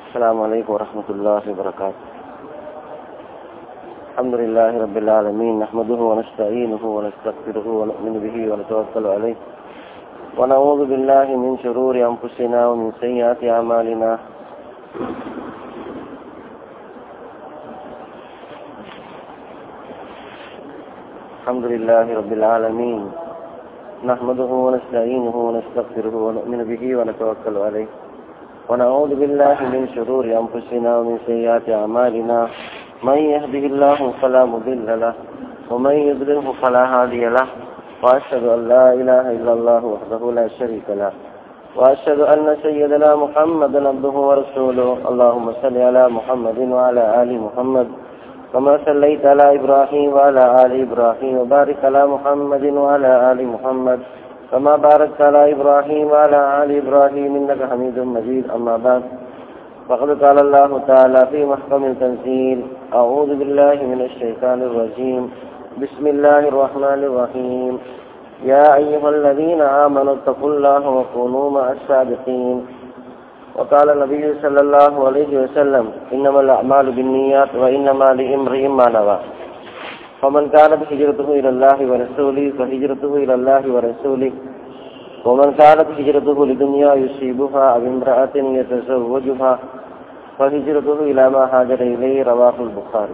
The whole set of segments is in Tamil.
السلام عليكم ورحمة الله وبركاته الحمد لله رب العالمين نحمده ونستعينه ونستغفره ونؤمن به ونتوكل عليه ونعوذ بالله من شرور أنفسنا ومن سيئات أعمالنا الحمد لله رب العالمين نحمده ونستعينه ونستغفره ونؤمن به ونتوكل عليه ونعوذ بالله من شرور أنفسنا ومن سيئات أعمالنا من يهده الله فلا مضل له ومن يضلله فلا هادي له وأشهد أن لا إله إلا الله وحده لا شريك له وأشهد أن سيدنا محمدا عبده ورسوله اللهم صل على محمد وعلى آل محمد كما صليت على إبراهيم وعلى آل إبراهيم وبارك على محمد وعلى آل محمد كما باركت على إبراهيم وعلى آل إبراهيم إنك حميد مجيد أما بعد فقد قال الله تعالى في محكم التنزيل أعوذ بالله من الشيطان الرجيم بسم الله الرحمن الرحيم يا أيها الذين آمنوا اتقوا الله وكونوا مع الصادقين وقال النبي صلى الله عليه وسلم إنما الأعمال بالنيات وإنما لامرئ ما نوى فمن كانت هجرته إلى الله ورسوله فهجرته إلى الله ورسوله ومن كانت هجرته لدنيا يصيبها أو امرأة يتزوجها فهجرته إلى ما هاجر إليه رواه البخاري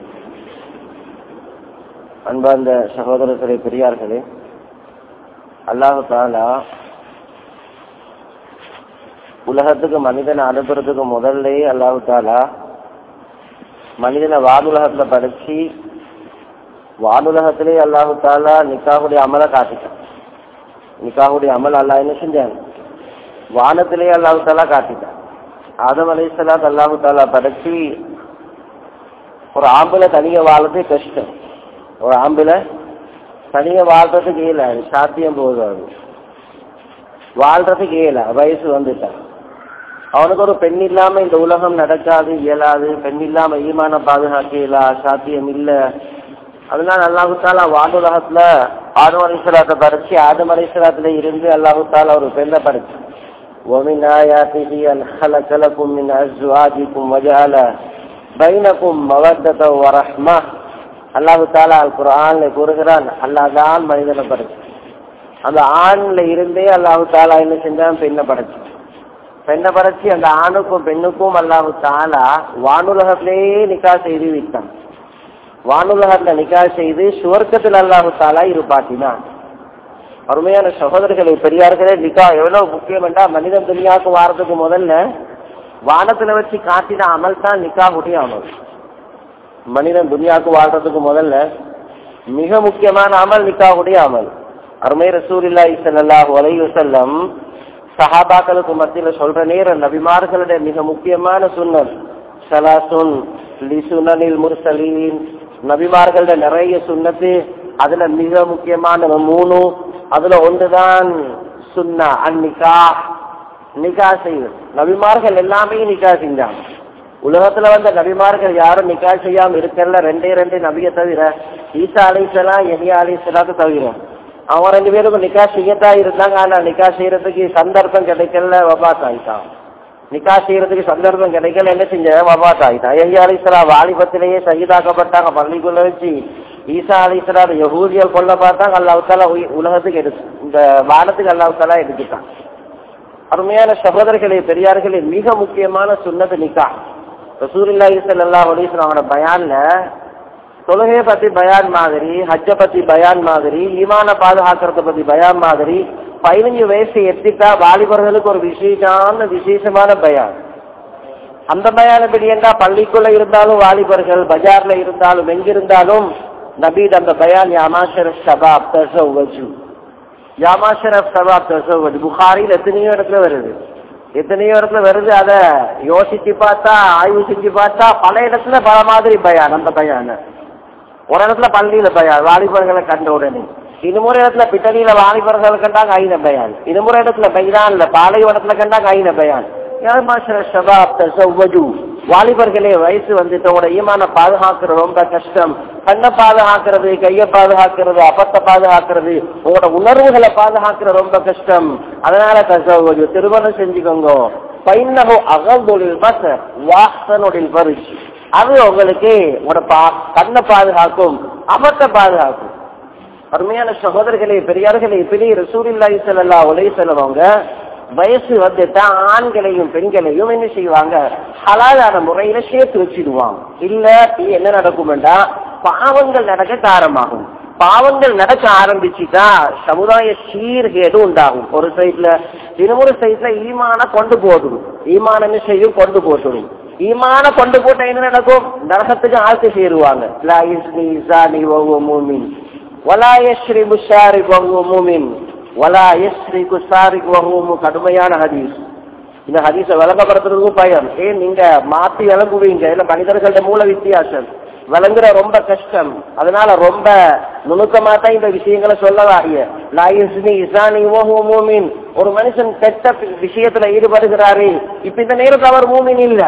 அன்பார்ந்த சகோதரர்களே பெரியார்களே அல்லாஹு தாலா உலகத்துக்கு மனிதனை அனுப்புறதுக்கு முதல்ல அல்லாஹு தாலா மனிதனை வானுலகத்துல படைச்சி வானுலகத்திலே அல்லாஹு தாலா நிக்காவுடைய அமலை காட்டிட்டான் நிக்காவுடைய அமல் அல்லா என்ன செஞ்சாங்க வானத்திலே அல்லாஹு தாலா காட்டிட்டான் ஆதம் அலைசலாத் அல்லாஹு தாலா படைச்சி ஒரு ஆம்பளை தனிய வாழ்றதே கஷ்டம் ஒரு ஆம்பளை தனிய வாழ்றதுக்கு இயல சாத்தியம் போதாது வாழ்றதுக்கு இயல வயசு வந்துட்டான் அவனுக்கு ஒரு பெண் இல்லாம இந்த உலகம் நடக்காது இயலாது பெண் இல்லாம ஈமான பாதுகாக்க இயலா சாத்தியம் இல்ல அதனால அல்லாஹு தாலா வானுலகத்துல ஆதம் அலிஸ்வலாத்தை பறிச்சு ஆதம் அலிஸ்வலாத்துல இருந்து அல்லாஹு தாலா ஒரு பெண்ணை பறிச்சு ومن آياته أن خلق لكم من أزواجكم وجعل بينكم مودة ورحمة அல்லாஹு தாலா அல் குரான்ல கூறுகிறான் அல்லாஹ் தான் மனிதனை படைச்சு அந்த ஆண்ல இருந்தே அல்லாஹு தாலா என்ன செஞ்சான் பெண்ணை படைச்சு பெண்ணை படைச்சு அந்த ஆணுக்கும் பெண்ணுக்கும் அல்லாஹு தாலா வானுலகத்திலேயே நிக்கா செய்து விட்டான் வானுலகத்துல நிக்கா செய்து சுவர்க்கத்தில் அல்லாஹு தாலா இருப்பாட்டினான் அருமையான சகோதரர்களை பெரியார்களே நிக்கா எவ்வளவு முக்கியம் என்றா மனிதன் துணியாக்கு வாரத்துக்கு முதல்ல வானத்துல வச்சு காட்டின அமல் தான் நிக்காவுடைய அமல் மனிதன் துனியாவுக்கு வாழ்றதுக்கு முதல்ல மிக முக்கியமான அமல் நிக்காவுடைய அமல் அருமை ரசூலில்லா இசல்லாஹு அலை வசல்லம் சஹாபாக்களுக்கு மத்தியில சொல்ற நேரம் நபிமார்களுடைய மிக முக்கியமான சுண்ணல் சலாசுன் லிசுனனில் முர்சலீன் நபிமார்களுடைய நிறைய சுண்ணத்து அதுல மிக முக்கியமான மூணு அதுல ஒன்றுதான் சுன்னா அந்நிகா நிகா செய்வது நபிமார்கள் எல்லாமே நிகா செஞ்சாங்க உலகத்துல வந்த நபிமார்கள் யாரும் நிக்கா செய்யாம இருக்கல ரெண்டே ரெண்டு நபிய தவிர ஈசா அலிசலாம் எஹியா அலிசலாத்தை தவிர அவங்க ரெண்டு பேருக்கும் நிக்கா செய்யத்தான் இருந்தாங்க ஆனா நிக்கா செய்யறதுக்கு சந்தர்ப்பம் கிடைக்கல வபாத் ஆயிட்டான் நிக்கா செய்யறதுக்கு சந்தர்ப்பம் கிடைக்கல என்ன செஞ்ச வபாத் ஆயிட்டான் எஹியா அலிசலாம் வாலிபத்திலேயே சகிதாக்கப்பட்டாங்க பள்ளிக்குள்ள வச்சு ஈசா அலிசலாம் யகூதியல் கொல்ல பார்த்தாங்க அல்லாவுத்தாலா உலகத்துக்கு எடுத்து இந்த வானத்துக்கு அல்லாவுத்தாலா எடுத்துட்டான் அருமையான சகோதரர்களே பெரியார்களே மிக முக்கியமான சுண்ணத்து நிக்கா ரசூலில்லாஹி ஸல்லல்லாஹு அலைஹி வஸல்லம் பயான்ல தொழுகைய பத்தி பயான் மாதிரி ஹஜ்ஜ பத்தி பயான் மாதிரி ஈமான பாதுகாக்கிறத பத்தி பயான் மாதிரி பதினஞ்சு வயசு எத்திட்டா வாலிபர்களுக்கு ஒரு விசேஷமான விசேஷமான பயான் அந்த பயான எப்படி என்றா பள்ளிக்குள்ள இருந்தாலும் வாலிபர்கள் பஜார்ல இருந்தாலும் எங்கிருந்தாலும் நபீத் அந்த பயான் யாமாஷர் சபாப் தசவஜு யாமாஷர் சபாப் தசவஜு புகாரில் எத்தனையோ இடத்துல வருது எத்தனையோ இடத்துல வருது அதை யோசிச்சு பார்த்தா ஆய்வு செஞ்சு பார்த்தா பல இடத்துல பல மாதிரி பயான் அந்த பயான ஒரு இடத்துல பள்ளியில பயான் வாலிபர்களை கண்ட உடனே இன்னொரு இடத்துல பிட்டணியில வாலிபர்களை கண்டாங்க ஐன பயான் இன்னொரு இடத்துல பைரான்ல பாலைவனத்துல கண்டாங்க ஐன பயான் வாலிபர்களே வயசு வந்துட்டோட ஈமான பாதுகாக்கிறது ரொம்ப கஷ்டம் கண்ணை பாதுகாக்கிறது கையை பாதுகாக்கிறது அப்பத்தை பாதுகாக்கிறது உங்களோட உணர்வுகளை பாதுகாக்கிறது ரொம்ப கஷ்டம் அதனால கச- திருமணம் செஞ்சுக்கோங்க பைன்னஹு அகல்துலில் பசர் வாசனுடைய பரிசு அது உங்களுக்கு உங்களோட பா கண்ணை பாதுகாக்கும் அமத்தை பாதுகாக்கும் அருமையான சகோதரர்களே பெரியார்களே பெரிய ரசூலில்லாஹி ஸல்லல்லாஹு அலைஹி வஸல்லம் அவங்க வயசு வந்துட்டா ஆண்களையும் பெண்களையும் என்ன செய்வாங்க ஹலாலான முறையில சேர்த்து வச்சிடுவாங்க இல்ல என்ன நடக்கும்டா பாவங்கள் நடக்க காரணமாகும் பாவங்கள் நடக்க ஆரம்பிச்சுட்டா சமுதாய சீர்கேடு உண்டாகும் ஒரு சைட்ல இன்னொரு சைட்ல ஈமான கொண்டு போடும் ஈமான என்ன செய்யும் கொண்டு போட்டுடும் ஈமான கொண்டு போட்ட என்ன நடக்கும் நரகத்துக்கு ஆழ்த்து சேருவாங்க லா இஸ்னி இசானி வஹுவ மூமின் வலா யஸ்ரிபு ஷாரிக் வஹுவ மூமின் வலா யஸ்ரிகு ஷாரிக் வஹுவ மூ- கடுமையான ஹதீஸ் இந்த ஹதீஸை விளங்கப்படுத்துறதுக்கும் பயம் ஏன் நீங்க மாத்தி விளங்குவீங்க இல்ல மனிதர்களோட மூல வித்தியாசம் விளங்குற ரொம்ப கஷ்டம் அதனால ரொம்ப நுணுக்கமா தான் இந்த விஷயங்களை சொல்லவாகிய லாயிஸ்னி இசானி ஓஹோ மூமின் ஒரு மனுஷன் கெட்ட விஷயத்துல ஈடுபடுகிறாரு இப்ப இந்த நேரத்தில் அவர் மூமின் இல்ல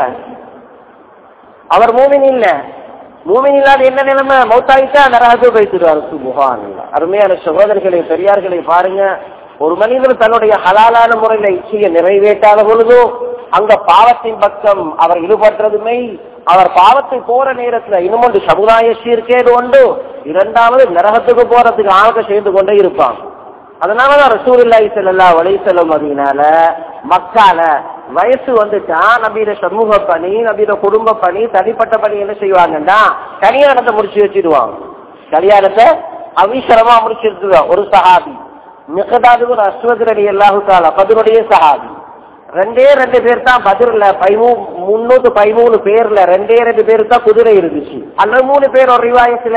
அவர் மூமின் இல்ல மூமின் இல்லாத என்ன நிலைமை மௌத்தாயிட்டா நரகத்தை வைத்துடுவார் சுபுகான் அருமையான சகோதரர்களை பெரியார்களை பாருங்க ஒரு மனிதர் தன்னுடைய ஹலாலான முறையில இச்சையை நிறைவேற்றாத பொழுதோ அங்க பாவத்தின் பக்கம் அவர் ஈடுபடுறதுமே அவர் பாவத்தை போற நேரத்துல இன்னும் ஒன்று சமுதாய சீர்கேடு உண்டு இரண்டாவது நரகத்துக்கு போறதுக்கு ஆக செய்து கொண்டே இருப்பான் அதனாலதான் ரசூலுல்லாஹி ஸல்லல்லாஹு அலைஹி வஸல்லம் அதனால மக்கால வயசு வந்துட்டா நபீர சமூக பணி நபீர குடும்ப பணி தனிப்பட்ட பணி என்ன செய்வாங்கன்னா கல்யாணத்தை முடிச்சு வச்சிடுவாங்க கல்யாணத்தை அவசரமா முடிச்சிருக்குதா ஒரு சஹாபி மிகதாது அஸ்வத் அலி அல்லாஹு தாலா பதினுடைய சஹாபி ரெண்டே ரெண்டு பேர் தான் பதிரில் பதிமூ முன்னூத்து பதிமூணு பேர்ல ரெண்டே ரெண்டு பேர் தான் குதிரை இருந்துச்சு அல்ல மூணு பேர் ஒரு ரிவாயத்துல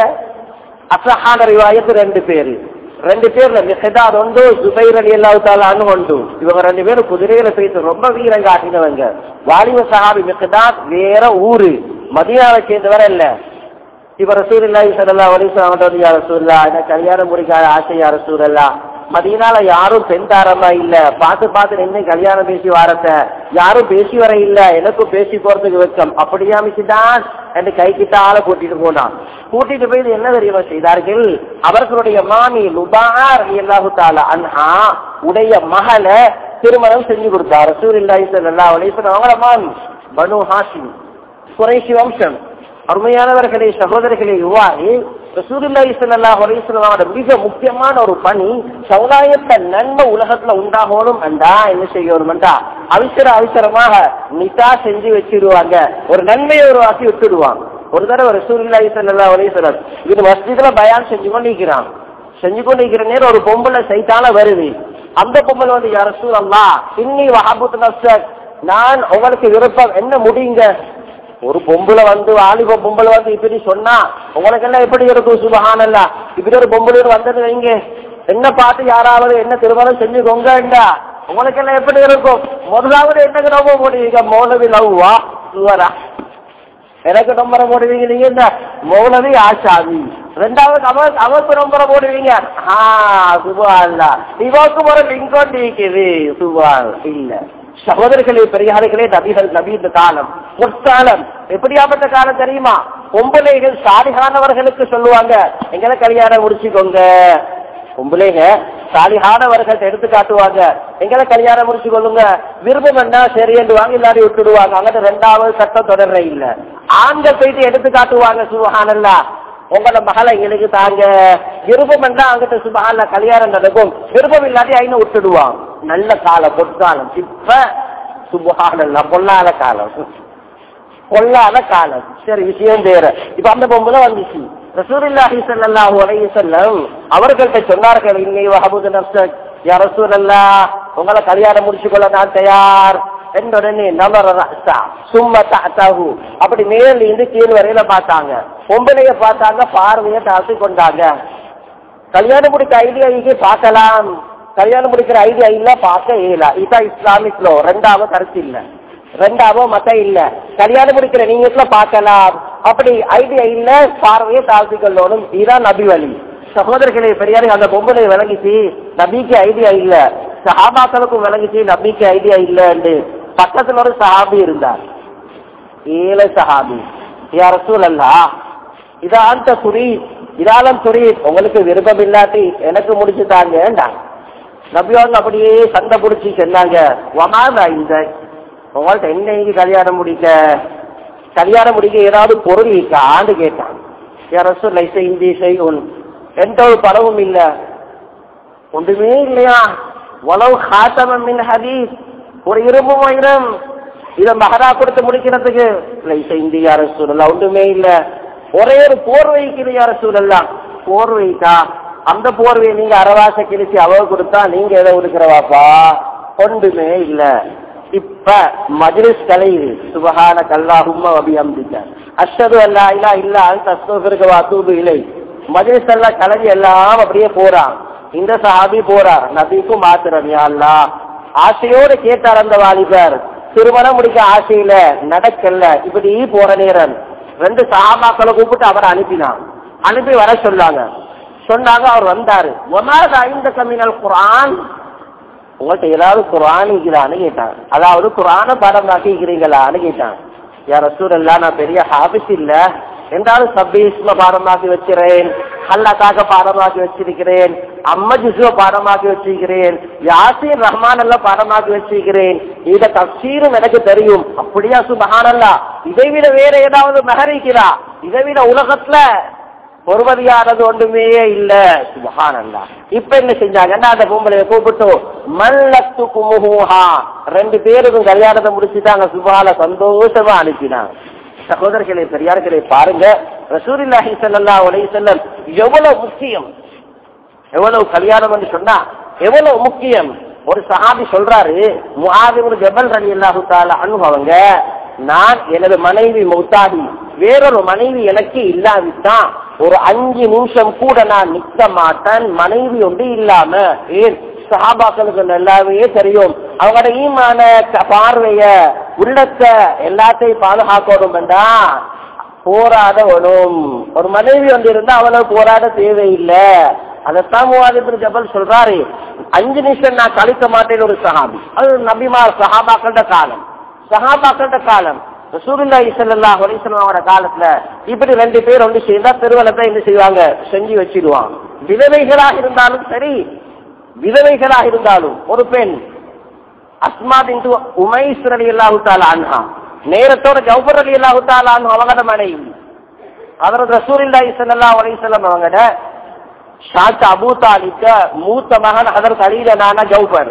அசஹான ரிவாயத்து ரெண்டு பேரு ரெண்டு பேர்ல மிகதாத் உண்டு ஜுபைர் அலி அல்லாஹு தாலான்னு உண்டு இவங்க ரெண்டு பேரும் குதிரையில போயிட்டு ரொம்ப வீரம் காட்டினவங்க வாலிப சஹாபி மிகதாத் வேற ஊரு மதியாவை சேர்ந்தவர இல்ல இப்ப ரசூலுல்லாஹி ஸல்லல்லாஹு அலைஹி வஸல்லம் யா ரசூலுல்லாஹ் எனக்கு கல்யாணம் முடிக்காத ஆசை யா ரசூலுல்லாஹ் மதீனால யாரும் பெண் தாரமா இல்ல பார்த்து பார்த்து நின்று கல்யாணம் பேசி வாரத்த யாரும் பேசி வர இல்ல எனக்கும் பேசி போறதுக்கு வெக்கம் அப்படியா மிச்சுதான் என்று கை கிட்ட ஆளை கூட்டிட்டு போனான் கூட்டிட்டு போய் என்ன தெரியுமா செய்தார்கள் அவர்களுடைய மாமி லுபார் அல்லாஹு தாலா அன்ஹா உடைய மகளை திருமணம் செஞ்சு கொடுத்தார் ரசூலுல்லாஹி ஸல்லல்லாஹு அலைஹி வஸல்லம் அவங்கள மாமி பனு ஹாஷிம் குறைஷி வம்சம் அருமையானவர்களே சகோதரர்களே இவ்வாறு ரசூலுல்லாஹி ஸல்லல்லாஹு அலைஹி வஸல்லம் மிக முக்கியமான ஒரு பணி சமுதாயத்தை நன்மை உலகத்துல உண்டாகணும் என்றா என்ன செய்யணும்டா அவசர அவசரமாக நிதா செஞ்சு வச்சிருவாங்க ஒரு நன்மையை உருவாக்கி விட்டுடுவாங்க ஒரு தடவை ரசூலுல்லாஹி ஸல்லல்லாஹு அலைஹி வஸல்லம் இது மஸ்ஜித்ல பயான் செஞ்சு கொண்டிருக்கிறான் செஞ்சு கொண்டிருக்கிற நேரம் ஒரு பொம்பளை சைத்தால வருது அந்த பொம்பளை வந்து யார் ரசூல் அல்லா இன்னி வஹபுத் நஃப்ஸக் நான் உங்களுக்கு விருப்பம் என்ன முடியுங்க ஒரு பொம்பளை வந்து வாலிப பொம்பளை வந்து இப்படி சொன்னா உங்களுக்கு எல்லாம் எப்படி இருக்கும் சுபஹானல்லா இப்படி ஒரு பொம்பளை வந்தது வைங்க என்ன பார்த்து யாராவது என்ன திருமணம் செஞ்சுக்கோங்கண்டா உங்களுக்கு எல்லாம் எப்படி இருக்கும் முதலாவது என்ன நம்ப முடியுங்க மௌலவி லவ்வா சுவரா எனக்கு நம்பரை போடுவீங்க நீங்க என்ன மௌலவி ஆஷாவி ரெண்டாவது அவர் அவருக்கு நம்பரை போடுவீங்க ஆ சுபா அல்ல இவருக்கு ஒரு லிங்க் இருக்குது சுபா இல்ல சகோதரர்களே பெரியார்களே நபிகள் நபி இந்த காலம் முற்காலம் எப்படியாப்பட்ட காலம் தெரியுமா பொம்பளைகள் சாலிகானவர்களுக்கு சொல்லுவாங்க எங்களை கல்யாணம் முடிச்சுக்கோங்க பொம்பளைங்க சாலிகானவர்கள் எடுத்து காட்டுவாங்க எங்களை கல்யாணம் முடிச்சு கொள்ளுங்க விருப்பம் என்ன சரி என்று வாங்கி இல்லாடி விட்டுடுவாங்க அங்கிட்ட ரெண்டாவது சட்டம் தொடர இல்ல ஆண்கள் போயிட்டு எடுத்து காட்டுவாங்க சுபஹானல்லா உங்களோட மகளை எங்களுக்கு தாங்க விருப்பம் என்றா அங்கிட்ட சுபஹான்ல கல்யாணம் நடக்கும் விருப்பம் இல்லாட்டி ஐநூறு விட்டுடுவாங்க நல்ல காலம் பொற்காலம் இப்ப சுபஹானல்லா பொல்லாத காலம் பொல்லாத காலம் சரி விஷயம் வேற இப்ப அந்த பொம்பளை வந்துச்சு ரசூலுல்லாஹி ஸல்லல்லாஹு அலைஹி வஸல்லம் அவர்கள்ட்ட சொன்னார்கள் இன்னை வஹபுது நஃப்ஸக் யா ரசூலல்லாஹ் உங்களை கல்யாணம் முடிச்சு கொள்ள நான் தயார் என்னுடனே நமர ரஸா சும்மா தஅதஹு அப்படி மேல இருந்து கீழ் வரையில பார்த்தாங்க பொம்பளைய பார்த்தாங்க பார்வையை தாழ்த்தி கொண்டாங்க கல்யாணம் முடிக்க ஐடியா இங்கே பார்க்கலாம் கல்யாணம் முடிக்கிற ஐடியா இல்ல பார்க்க இயல இதான் இஸ்லாமிக் லோ ரெண்டாவது கருத்து இல்ல ரெண்டாவது மத்தம் இல்ல கல்யாணம் முடிக்கிற நீங்க பார்க்கலாம் அப்படி ஐடியா இல்ல பார்வையை தாழ்த்தி கொள்ளணும் இதுதான் நபி வழி சகோதரர்களே பெரியாரு அந்த பொம்பளை விளங்கிச்சு நபிக்கு ஐடியா இல்ல சஹாபாக்களுக்கும் விளங்கிச்சு நபிக்கு ஐடியா இல்லன்னு பக்கத்துல ஒரு சஹாபி இருந்தார் ஏழை சஹாபி யார் ரசூல் அல்லா இதா அந்த துரி இதாலம் துரி உங்களுக்கு விருப்பம் இல்லாட்டி எனக்கு முடிச்சு தாங்கண்டா நபியாங்க அப்படியே சண்டை பிடிச்சி சொன்னாங்க வமாதா இந்த உங்கள்ட்ட என்னைக்கு கல்யாணம் முடிக்க கல்யாணம் முடிக்க ஏதாவது பொருள் இருக்கான்னு கேட்டான் யாரசு லைச இந்தி செய்யும் எந்த ஒரு பலவும் இல்ல ஒன்றுமே இல்லையா உளவு காத்தமின் ஹதீஸ் ஒரு இரும்பு மயிரம் இத மகரா கொடுத்து முடிக்கிறதுக்கு லைச இந்தி யார சூழலாம் ஒன்றுமே இல்ல ஒரே ஒரு போர்வைக்கு யார சூழலாம் போர்வைக்கா அந்த போர்வையை நீங்க அரவாச கிழிச்சு அவ கொடுத்தா நீங்க எதை கொடுக்கிறவாப்பா ஒன்றுமே இல்ல இப்ப மஜ்லிஸ் கலையுது சுபஹான கல்லாஹும்ம அபியம்பிக்க அஷ்ஹது அல்லா இல்லா இல்லா அந்த அஸ்தோஃபிருக்கு வாத்தூபு இலை மஜ்லிஸ் எல்லாம் கலைஞ்சு எல்லாம் அப்படியே போறான் இந்த சஹாபி போறார் நபிக்கும் மாத்திரம் யா அல்லாஹ் ஆசையோடு கேட்டார் அந்த வாலிபர் திருமணம் முடிக்க ஆசையில நடக்கல இப்படி போற நேரம் ரெண்டு சஹாபாக்களை கூப்பிட்டு அவரை அனுப்பினான் அனுப்பி வர சொன்னாங்க சொன்னாங்க அவர் வந்தாரு ஒன்னாவது ஐந்து கம்மினல் குரான் உங்கள்கிட்ட ஏதாவது குரான் இருக்கிறான்னு கேட்டான் அதாவது குரான பாடமாக்கி இருக்கிறீங்களான்னு கேட்டான் யார் ரசூல் நான் பெரிய ஹாபிஸ் இல்ல என்றாலும் சப்பீஸ்ம பாடமாக்கி வச்சிருக்கிறேன் ஹல்லாக்காக பாடமாக்கி வச்சிருக்கிறேன் அம்ம ஜிசுவ பாடமாக்கி வச்சிருக்கிறேன் யாசின் ரஹ்மான் எல்லாம் பாடமாக்கி வச்சிருக்கிறேன் இத தப்சீரும் எனக்கு தெரியும் அப்படியா சுபஹானல்லா இதை விட வேற ஏதாவது மகரிக்கிறா இதை விட உலகத்துல பொறுமதியானது ஒன்றுமே இல்ல சுபஹானல்லா இப்ப என்ன செஞ்சாங்கன்னா அந்த பொம்பளைய கூப்பிட்டு மல்லத்து குமுஹா ரெண்டு பேருக்கும் கல்யாணத்தை முடிச்சுட்டாங்க சுபால சந்தோஷமா அனுப்பினாங்க சகோதரர்களே பெரியார்களே பாருங்க ரசூலில்லாஹி ஸல்லல்லாஹு அலைஹி வஸல்லம் எவ்வளவு முக்கியம் எவ்வளவு கல்யாணம் என்று சொன்னா எவ்வளவு முக்கியம் ஒரு சஹாபி சொல்றாரு முஆவின் ஜபல் ரலியல்லாஹு தஆலா அன்ஹு அவங்க நான் எனது மனைவி மௌத்தாகி வேறொரு மனைவி எனக்கு இல்லாவிட்டான் ஒரு அஞ்சு நிமிஷம் கூட நான் நிக்க மாட்டேன் மனைவி ஒன்று இல்லாம ஏன் சஹாபாக்களுக்கு நல்லாவே தெரியும் அவங்களோட ஈமான க- பார்வைய உள்ளத்தை எல்லாத்தையும் பாதுகாக்கணும் வேண்டா போராட வேணும் ஒரு மனைவி ஒன்று இருந்தா அவ்வளவு போராட தேவையில்லை அதைத்தான் மூவாதிபுரம் ஜபல் சொல்றாரு அஞ்சு நிமிஷம் நான் கழிக்க மாட்டேன் ஒரு சஹாபி அது நபிமார் சஹாபாக்களோட காலம் சஹாபாக்களோட காலம் ரசூலுல்லாஹி ஸல்லல்லாஹு அலைஹி வஸல்லம் அவரோட காலத்துல இப்படி ரெண்டு பேர் ஒன்று சேர்ந்தா திருவள்ளத்தை என்ன செய்வாங்க செஞ்சு வச்சிடுவாங்க விதவைகளாக இருந்தாலும் சரி விதவைகளாக இருந்தாலும் ஒரு பெண் அஸ்மா பிந்து உமைஸ் அலி அல்லாஹு தாலா அன்ஹா நேரத்தோட ஜவுபர் அலி அல்லாஹு தாலா அன்ஹு அவங்களோட மனைவி அதற்கு ரசூலில்லாஹி ஸல்லல்லாஹு அலைஹி வஸல்லம் அவங்களோட ஷாத் அபூ தாலிக்க மூத்த மகன் அதற்கு அலியில நானா ஜவுபர்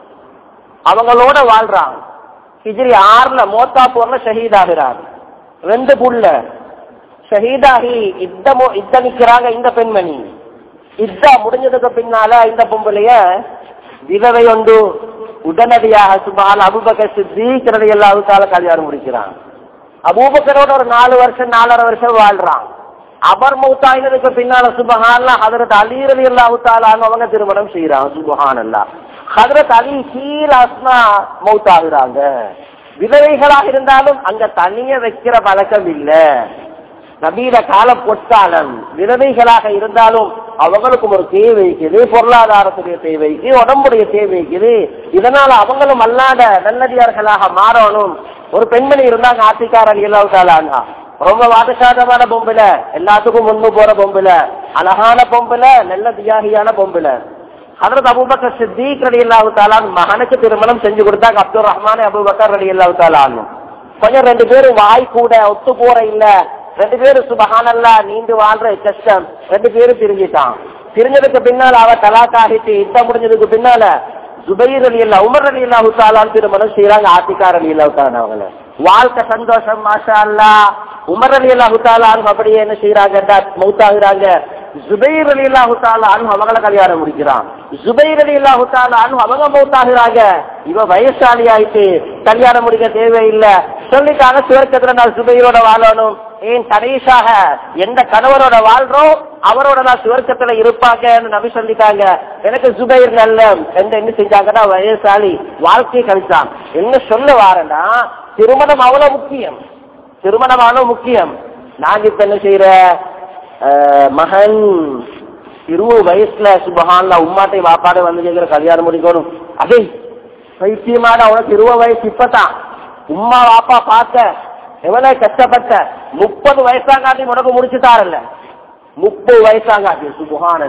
அவங்களோட வாழ்றான் ஹிஜ்ரி ஆறுல மோத்தாப்பூர்ல ஷஹீத் ஆகிறார் ரெண்டு புள்ள ஷஹீதாகி இத்தமோ இத்த நிக்கிறாங்க இந்த பெண்மணி இத்தா முடிஞ்சதுக்கு பின்னால இந்த பொம்பளைய விதவை ஒன்று உடனடியாக சுமால் அபுபக்கர் சித்திக்கிறது எல்லாத்தால கல்யாணம் முடிக்கிறான் அபூபக்கரோட ஒரு நாலு வருஷம் நாலரை வருஷம் வாழ்றான் அபர் மௌத்தாயினதுக்கு பின்னால சுபஹான்ல ஹதரத் அலீரதி அல்லாஹால அவங்க திருமணம் செய்யறாங்க சுபஹான் அல்லா ஹதரத் அலி கீழ் அஸ்மா மௌத்தாகுறாங்க விதவைகளாக இருந்தாலும் அங்க தனிய வைக்கிற பழக்கம் இல்ல நபீர கால பொற்காலம் விதவைகளாக இருந்தாலும் அவங்களுக்கும் ஒரு தேவை இருக்குது பொருளாதாரத்துடைய தேவைக்கு உடம்புடைய தேவைக்குது இதனால அவங்களும் அல்லாத நல்லடியார்களாக மாறணும் ஒரு பெண்மணி இருந்தாங்க ஆத்திக்காரன் இல்லாவிட்டாலாங்க ரொம்ப வாதசாதமான பொம்புல எல்லாத்துக்கும் முன்னு போற பொம்புல அழகான பொம்புல நல்ல தியாகியான பொம்புல ஹதரத் அபூபக்கர் சித்திக் ரடி அல்லாஹு தாலான் மகனுக்கு திருமணம் செஞ்சு கொடுத்தாங்க அப்துல் ரஹ்மான் அபூபக்கர் ரடி அல்லாஹு தாலான் கொஞ்சம் ரெண்டு பேரும் வாய் கூட ஒத்து போற இல்ல ரெண்டு பேரும் சுபஹானல்லா நீண்டு வாழ்ற கஷ்டம் ரெண்டு பேரும் பிரிஞ்சிட்டான் பிரிஞ்சதுக்கு பின்னால அவ தலாக்காகிட்டு யுத்தம் முடிஞ்சதுக்கு பின்னால சுபைர் அலி அல்லா உமர் அலி அல்லாஹு தாலான் திருமணம் செய்யறாங்க ஆத்திக்கார் அலி அல்லாஹு தாலான் அவங்கள வாழ்க்கை சந்தோஷம் மாஷா அல்லா உமர் அலி அல்லாஹு தாலான் அப்படியே என்ன செய்யறாங்க மௌத்தாகிறாங்க ஜுபைர் அலி அல்லாஹு தாலான் அவங்கள கல்யாணம் முடிக்கிறான் ஜுபைர் அலி அல்லாஹு தாலான் அவங்க மௌத்தாகிறாங்க இவ வயசாளி ஆயிட்டு கல்யாணம் முடிக்க தேவையில்லை சொல்லிட்டாங்க சுவர்க்கத்துல நான் சுபைரோட வாழணும் ஏன் கடைசாக எந்த கணவரோட வாழ்றோம் அவரோட நான் சுவர்க்கத்துல இருப்பாங்கன்னு நபி சொல்லிட்டாங்க எனக்கு சுபைர் நல்ல எந்த என்ன செஞ்சாங்கன்னா வயசாளி வாழ்க்கையை கழிச்சான் என்ன சொல்ல வாரேன்னா திருமணம் அவ்வளவு முக்கியம் திருமணம் அவ்வளவு முக்கியம் நாங்க இப்ப என்ன செய்யற அஹ், மகன் இருபது வயசுல சுபஹான்ல உம்மாட்டை வாப்பாடை வந்து கேட்கிற கல்யாணம் முடிக்கணும் அதே பைத்தியமான உனக்கு இருபது வயசு இப்பதான் உம்மா வாப்பா பார்த்த எவ்வளவு கஷ்டப்பட்ட முப்பது வயசாங்காட்டி உனக்கு முடிச்சுட்டாரல்ல முப்பது வயசாங்காட்டி சுபஹான் எல்லாம்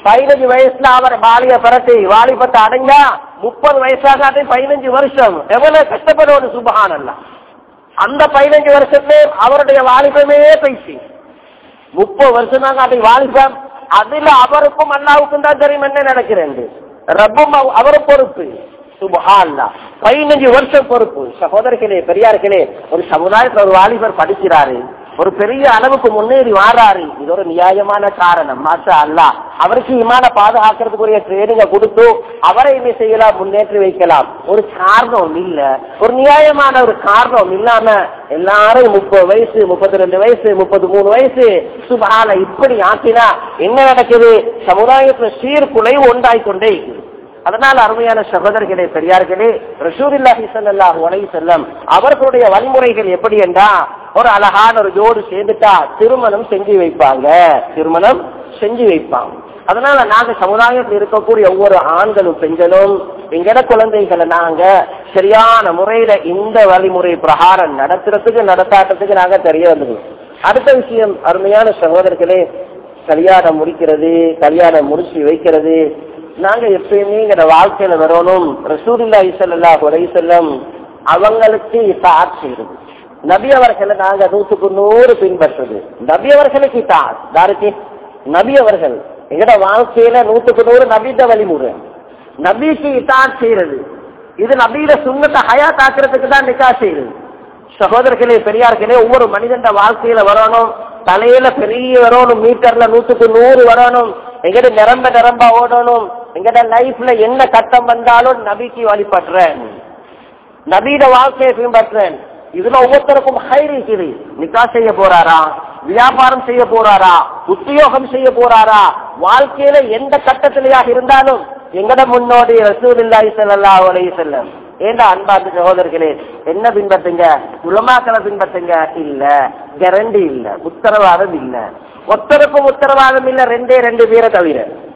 பதினஞ்சு வயசுல அவர் வாலிய பிறத்தி வாலிபத்தை அடைஞ்சா முப்பது வயசாக அது பதினஞ்சு வருஷம் எவ்வளவு கஷ்டப்படுவது சுபகானல்லாம் அந்த பதினஞ்சு வருஷத்துல அவருடைய வாலிபமே பேசி முப்பது வருஷம் தாங்க அதை வாலிபம் அதுல அவருக்கும் அண்ணாவுக்கும் தான் தெரியும் என்ன நடக்கிறேன் ரப்பும் அவ- அவர் பொறுப்பு சுபஹான்லா பதினஞ்சு வருஷம் பொறுப்பு சகோதரர்களே பெரியார்களே ஒரு சமுதாயத்துல ஒரு வாலிபர் படிக்கிறாரு ஒரு பெரிய அளவுக்கு முன்னேறி வாராரு இது ஒரு நியாயமான காரணம் மாஷா அல்லா அவருக்கு இமான பாதுகாக்கிறதுக்குரிய ட்ரைனிங்க கொடுத்து அவரை என்ன செய்யலாம் முன்னேற்றி வைக்கலாம் ஒரு காரணம் இல்ல ஒரு நியாயமான ஒரு காரணம் இல்லாம எல்லாரும் முப்பது வயசு முப்பத்தி ரெண்டு வயசு முப்பது மூணு வயசு சுபால இப்படி ஆக்கினா என்ன நடக்குது சமுதாயத்துல சீர்குலைவு உண்டாய் கொண்டே இருக்குது அதனால் அருமையான சகோதரர்களே பெரியார்களே ரசூலில்லாஹி ஸல்லல்லாஹு அலைஹி செல்லம் அவர்களுடைய வழிமுறைகள் எப்படி என்றா ஒரு அழகான ஒரு ஜோடு சேர்ந்துட்டா திருமணம் செஞ்சு வைப்பாங்க திருமணம் செஞ்சு வைப்பாங்க அதனால நாங்க சமுதாயத்தில் இருக்கக்கூடிய ஒவ்வொரு ஆண்களும் பெண்களும் எங்கட குழந்தைகளை நாங்க சரியான முறையில இந்த வழிமுறை பிரகாரம் நடத்துறதுக்கு நடத்தாட்டத்துக்கு நாங்க தெரிய வந்துடுவோம் அடுத்த விஷயம் அருமையான சகோதரர்களே கல்யாணம் முடிக்கிறது கல்யாணம் முடிச்சு வைக்கிறது நாங்க எப்பயுமே எங்க வாழ்க்கையில வரணும் ரசூலுல்லா ஸல்லல்லாஹு அலைஹி வஸல்லம் அவங்களுக்கு இத்தாத் செய்யறது நபி அவர்களை நாங்க நூற்றுக்கு நூறு பின்பற்றுறது நபி அவர்களுக்கு இத்தாத் யாருக்கு நபி அவர்கள் எங்கட வாழ்க்கையில நூற்றுக்கு நூறு நபித வழிமுறை நபிக்கு இத்தாத் செய்யறது இது நபியில சுண்ணத்தை ஹயாத் ஆக்குறதுக்கு தான் நிக்கா செய்யுது சகோதரர்களே பெரியார்களே ஒவ்வொரு மனிதன் வாழ்க்கையில வரணும் தலையில பெரிய வரணும் மீட்டர்ல நூத்துக்கு நூறு வரணும் எங்கிட்ட நிரம்ப நிரம்ப ஓடணும் எங்கிட்ட லைஃப்ல என்ன கட்டம் வந்தாலும் நபிக்கு வழிபடுறேன் நபீட வாழ்க்கையை பின்பற்றேன் இதுல ஒவ்வொருத்தருக்கும் ஹைர் இருக்குது நிக்கா செய்ய போறாரா வியாபாரம் செய்ய போறாரா உத்தியோகம் செய்ய போறாரா வாழ்க்கையில எந்த கட்டத்திலேயாக இருந்தாலும் எங்கட முன்னோடி ரசூலில்லாஹி ஸல்லல்லாஹு அலைஹி வஸல்லம் ஏண்டா அன்பார்ந்த சகோதரர்களே என்ன பின்பற்றுங்க உலமாக்களை பின்பற்றுங்க இல்ல கேரண்டி இல்ல உத்தரவாதம் இல்ல ஒத்தருக்கும் உத்தரவாதம் இல்ல ரெண்டே ரெண்டு பேரை தவிர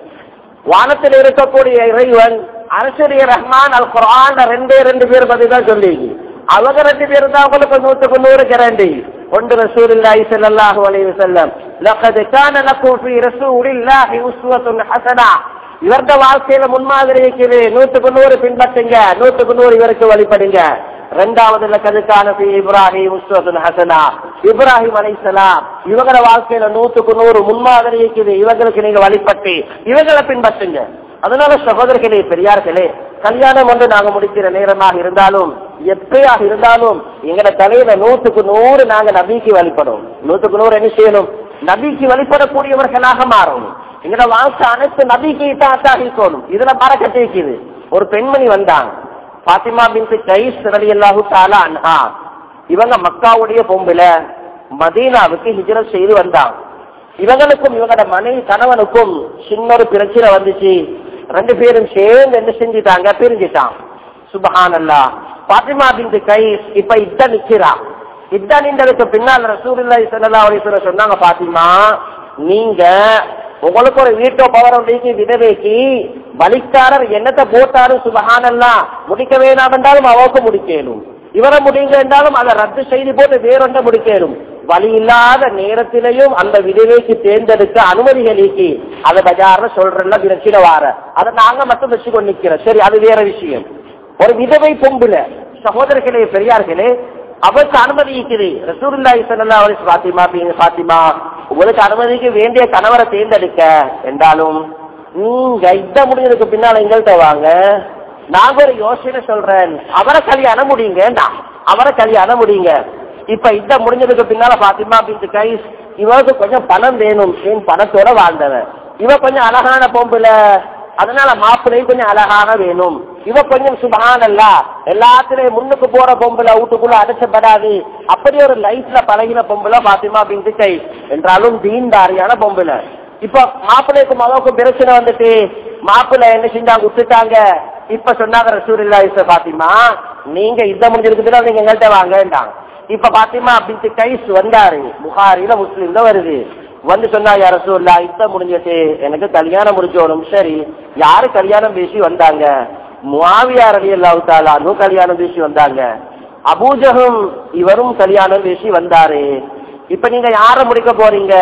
வானத்தில் இருக்கக்கூடிய இறைவன் அரசரிய ரஹ்மான் அல் குரான் ரெண்டே ரெண்டு பேர் பத்தி தான் சொல்லி அவங்க ரெண்டு பேரும் தான் உங்களுக்கு நூற்றுக்கு நூறு கேரண்டி ஒன்று ரசூலுல்லாஹி ஸல்லல்லாஹு அலைஹி வஸல்லம் லقد كان لكم في رسول الله اسوة حسنة இவர்த வாழ்க்கையில முன்மாதிரி இருக்குது நூற்றுக்கு நூறு பின்பற்றுங்க நூற்றுக்கு நூறு இவருக்கு வழிபடுங்க இரண்டாவது கதுக்கான இப்ராஹிம் உஸ்வத்துல் ஹசனா இப்ராஹிம் அலைசலாம் இவங்கள வாழ்க்கையில நூற்றுக்கு நூறு முன்மாதிரி இருக்குது இவங்களுக்கு நீங்க வழிபட்டு இவங்களை பின்பற்றுங்க அதனால சகோதரர்களே பெரியார்களே கல்யாணம் ஒன்று நாங்க முடிக்கிற நேரமாக இருந்தாலும் எப்பயாக இருந்தாலும் எங்கட தலையில நூற்றுக்கு நூறு நாங்க நபிக்கு வழிபடும் நூற்றுக்கு நூறு என்ன செய்யணும் நபிக்கு வழிபடக்கூடியவர்களாக மாறணும் எங்கட வாழ்க்கை அனைத்து நபிக்கு தான் இருக்கணும் இதுல மறக்கத்தை இருக்குது ஒரு பெண்மணி வந்தாங்க பாத்திமா பின் கைஸ் ரலி அல்லாஹு தாலா அன்ஹா இவங்க மக்காவுடைய பொம்புல மதீனாவுக்கு ஹிஜ்ரத் செய்து வந்தாங்க இவங்களுக்கும் இவங்களோட மனைவி கணவனுக்கும் சின்ன ஒரு பிரச்சனை வந்துச்சு ரெண்டு பேரும் சேர்ந்து என்ன செஞ்சுட்டாங்க பிரிஞ்சுட்டான் சுபஹானல்லா பாத்திமா பின் கைஸ் இப்ப இத்த நிக்கிறா இத்த நின்றதுக்கு பின்னால் ரசூலுல்லாஹி ஸல்லல்லாஹு அலைஹி வஸல்லம் சொன்னாங்க பாத்திமா நீங்க உங்களுக்கு ஒரு வீட்டோ பவரம் நீக்கி விதவைக்கு வலிக்காரர் என்னத்தை போட்டாலும் சுபகானல்லாம் முடிக்க வேணாம் என்றாலும் அவருக்கு முடிக்கணும் இவரை முடிங்க என்றாலும் அதை ரத்து செய்து போட்டு வேறொன்றை முடிக்கணும் வழி இல்லாத நேரத்திலையும் அந்த விதவைக்கு தேர்ந்தெடுக்க அனுமதிகள் நீக்கி அதை பஜார்ல சொல்றல பிரச்சனை வார அதை நாங்க மட்டும் வச்சுக்கொண்டு நிக்கிறோம் சரி அது வேற விஷயம் ஒரு விதவை பொம்புல சகோதரர்களே பெரியார்களே அவருக்கு அனுமதி இருக்குது ரசூலுல்லாஹி ஸல்லல்லாஹு அலைஹி ஃபாத்திமா பின் ஃபாத்திமா உங்களுக்கு அனுமதிக்கு வேண்டிய கணவரை தேர்ந்தெடுக்க என்றாலும் நீங்க இத முடிஞ்சதுக்கு பின்னால எங்கள்கிட்ட வாங்க நாங்க ஒரு யோசனை சொல்றேன் அவரை கல்யாணம் முடியுங்க அவரை கல்யாணம் முடியுங்க இப்ப இத முடிஞ்சதுக்கு பின்னால பாத்திமா பின் கைஸ் இவருக்கு கொஞ்சம் பணம் வேணும் என் பணத்தோட வாழ்ந்தவன் இவ கொஞ்சம் அழகான பொம்புல அதனால மாப்பிள்ளையும் கொஞ்சம் அழகான வேணும் இவ கொஞ்சம் சுபகானல்ல எல்லாத்துலயும் முன்னுக்கு போற பொம்புல வீட்டுக்குள்ள அடைச்சப்படாது அப்படி ஒரு லைஃப்ல பழகின பொம்புல பாத்திமா பின் கை என்றாலும் தீன்தாரியான பொம்புல இப்ப மாப்பிள்ளைக்கும் மகவுக்கும் பிரச்சனை வந்துட்டு மாப்பிள்ளை என்ன செஞ்சாங்க விட்டுட்டாங்க இப்ப சொன்னாங்க ரசூரில்லா இச பாத்திமா நீங்க இத முடிஞ்சிருக்குதுல நீங்க எங்கள்கிட்ட வாங்கன்றாங்க இப்ப பாத்திமா அப்படின்னு கைஸ் வந்தாரு புகாரில முஸ்லீம்ல வருது வந்து சொன்னா யார ரசூல்லா இத்த முடிஞ்சிட்டு எனக்கு கல்யாணம் முடிச்சோணும் சரி யாரு கல்யாணம் பேசி வந்தாங்க முவாவியார் அலி அல்லாஹு கல்யாணம் பேசி வந்தாங்க அபூஜகம் இவரும் கல்யாணம் பேசி வந்தாரு இப்ப நீங்க யார முடிக்க போறீங்க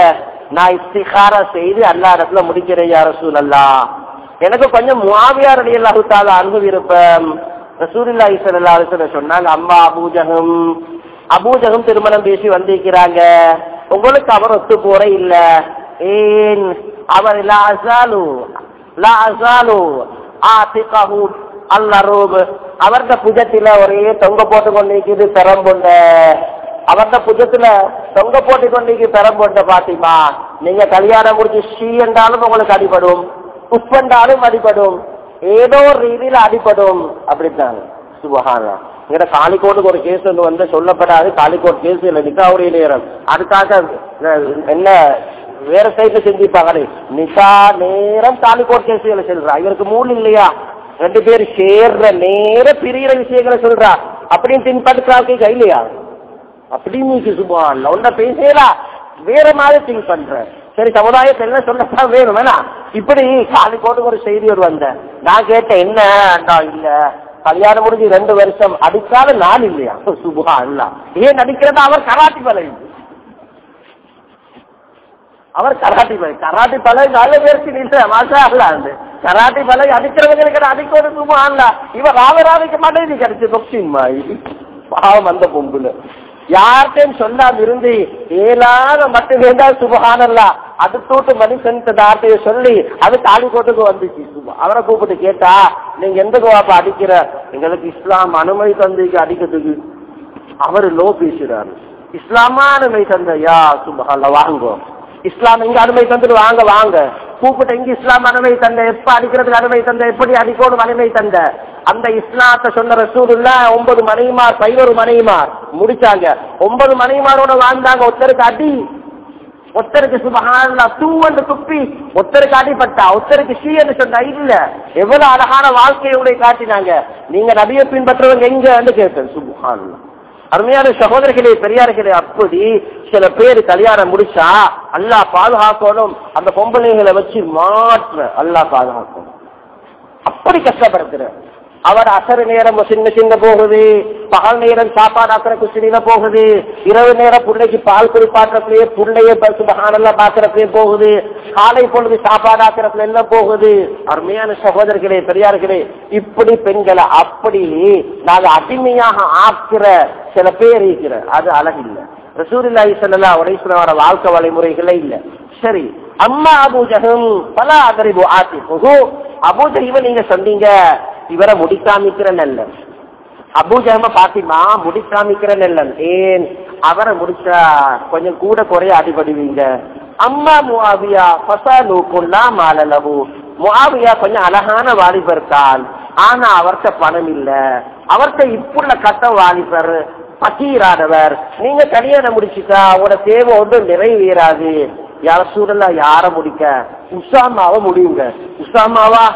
நான் இஸ்திகாரா செய்து அல்லா இடத்துல முடிக்கிறேன் யார சூழல்லா எனக்கு கொஞ்சம் முவாவியார் அலி அல்லாஹுத்தால அன்பு விருப்பம் ரசூலில்லா இசல்லா சொன்னாங்க அம்மா அபூஜகம் அபூஜகம் திருமணம் பேசி வந்திருக்கிறாங்க உங்களுக்கு அவர் ஒத்து போற இல்ல ஏன் அவர் லா அசாலு லா அசாலு ஆத்திகஹு அல்லரூப் அவர்த புஜத்தில ஒரே தொங்க போட்டு கொண்டிருக்குது பெரம்புண்ட அவர்த புஜத்துல தொங்க போட்டு கொண்டிருக்கு பெரம்புண்ட பாத்திமா நீங்க கல்யாணம் முடிச்சு ஷீ என்றாலும் உங்களுக்கு அடிபடும் புஷ்பண்டாலும் அடிபடும் ஏதோ ஒரு ரீதியில அடிபடும் அப்படித்தான் சுபகானா இங்க காலிக்கோட்டுக்கு ஒரு கேஸ் ஒன்று வந்து சொல்லப்படாது காலிக்கோட் கேஸ் இல்லை நிக்காவுடைய நேரம் அதுக்காக என்ன வேற சைட்ல செஞ்சிருப்பாங்க நிக்கா நேரம் காலிக்கோட் கேஸுகளை சொல்றா இவருக்கு மூணு இல்லையா ரெண்டு பேர் சேர்ற நேர பிரிகிற விஷயங்களை சொல்றா அப்படின்னு தின்படுத்தாவுக்கு கையிலையா அப்படின்னு சுபான் ஒன்ன பேசலா வேற மாதிரி திங்க் பண்ற சரி சமுதாயத்தை என்ன சொல்லத்தான் வேணும் வேணா இப்படி காலிக்கோட்டுக்கு ஒரு செய்தி ஒரு வந்த நான் கேட்டேன் என்ன இல்ல கல்யாணம் முடிஞ்சு ரெண்டு வருஷம் அடிக்காத நாள் இல்லையா சுபா இல்ல ஏன் அடிக்கிறதா அவர் கராட்டி பலை அவர் கராட்டி பலை கராட்டி பலை நல்ல பேருக்கு இல்ல மாசா அல்ல அந்த கராட்டி பலை அடிக்கிறவங்களுக்கு அடிக்க ஒரு சும்மா அல்ல இவர் ராவராவிக்க மாட்டேன் கிடைச்சு பொக்சிங் பாவம் அந்த பொம்புல யார்கிட்டையும் சொல்லாம இருந்து ஏலாத மட்டும் வேண்டாம் சுபகானல்லா அது தூட்டு மனுஷன் தார்த்தைய சொல்லி அது காலிக்கோட்டுக்கு வந்துச்சு சுபா அவரை கூப்பிட்டு கேட்டா நீங்க எந்த கோவாப்ப அடிக்கிற எங்களுக்கு இஸ்லாம் அனுமதி தந்தைக்கு அடிக்கிறதுக்கு அவரு லோ பேசுறாரு இஸ்லாமா அனுமதி தந்த யா சுபகால வாங்க இஸ்லாம் எங்க அனுமதி தந்துட்டு வாங்க வாங்க கூப்பிட்டு எங்க இஸ்லாம் அனுமதி தந்த எப்ப அடிக்கிறதுக்கு அனுமதி தந்த எப்படி அடிக்கணும் அனுமதி தந்த அந்த இஸ்லாத்தை சொன்ன ரசூலுல்ல ஒன்பது மனைவிமார் பதினோரு மனைவிமார் முடிச்சாங்க ஒன்பது மனைவிமாரோட வாழ்ந்தாங்க ஒருத்தருக்கு அடி ஒருத்தருக்கு சுபகான தூவண்டு துப்பி ஒருத்தருக்கு அடிப்பட்டா ஒருத்தருக்கு ஷீ என்று சொன்னா இல்ல எவ்வளவு அழகான வாழ்க்கையோட காட்டினாங்க நீங்க நபியை பின்பற்றவங்க எங்க வந்து கேட்டேன் சுபகான் அருமையான சகோதரர்களே பெரியார்களே அப்படி சில பேர் கல்யாணம் முடிச்சா அல்லா பாதுகாக்கணும் அந்த பொம்பளைகளை வச்சு மாற்ற அல்லா பாதுகாக்கணும் அப்படி கஷ்டப்படுத்துற அவர் அசரு நேரம் சின்ன சின்ன போகுது பகல் நேரம் சாப்பாடு ஆக்கிற குசினில போகுது இரவு நேரம் பிள்ளைக்கு பால் குடிப்பாட்டுறதுலயே பிள்ளைய சுபகானெல்லாம் பாக்குறதுலயே போகுது காலை பொழுது சாப்பாடு ஆக்கிறதுல எல்லாம் போகுது அருமையான சகோதரர்களே பெரியார்களே இப்படி பெண்களை அப்படி நாங்க அடிமையாக ஆக்குற சில பேர் இருக்கிற அது அழகில்லை ரசூரில்லாஹி சல்லா உடைசுனவர வாழ்க்கை வழிமுறைகளே இல்ல சரி அம்மா அபூஜகம் பல அதறிவு ஆத்தி அபூஜகிவ நீங்க சொன்னீங்க இவரை முடிக்காமிக்கிற நல்ல அபூஜகம பாத்திமா முடிக்காமிக்கிற நல்லன் ஏன் அவரை முடிச்சா கொஞ்சம் கூட குறைய அடிபடுவீங்க அம்மா முவாவியா பசா நூக்குன்னா மாலலவு முவாவியா கொஞ்சம் அழகான வாலிபர் தான் ஆனா அவர்கிட்ட பணம் இல்ல அவர்கிட்ட இப்புள்ள கட்ட வாலிபர் பக்கீரானவர் நீங்க கல்யாணம் முடிச்சுட்டா உங்களோட தேவை ஒன்றும் நிறைவேறாது யார சூழலா யார முடிக்க உசாமாவ முடியுங்க உசாமாவா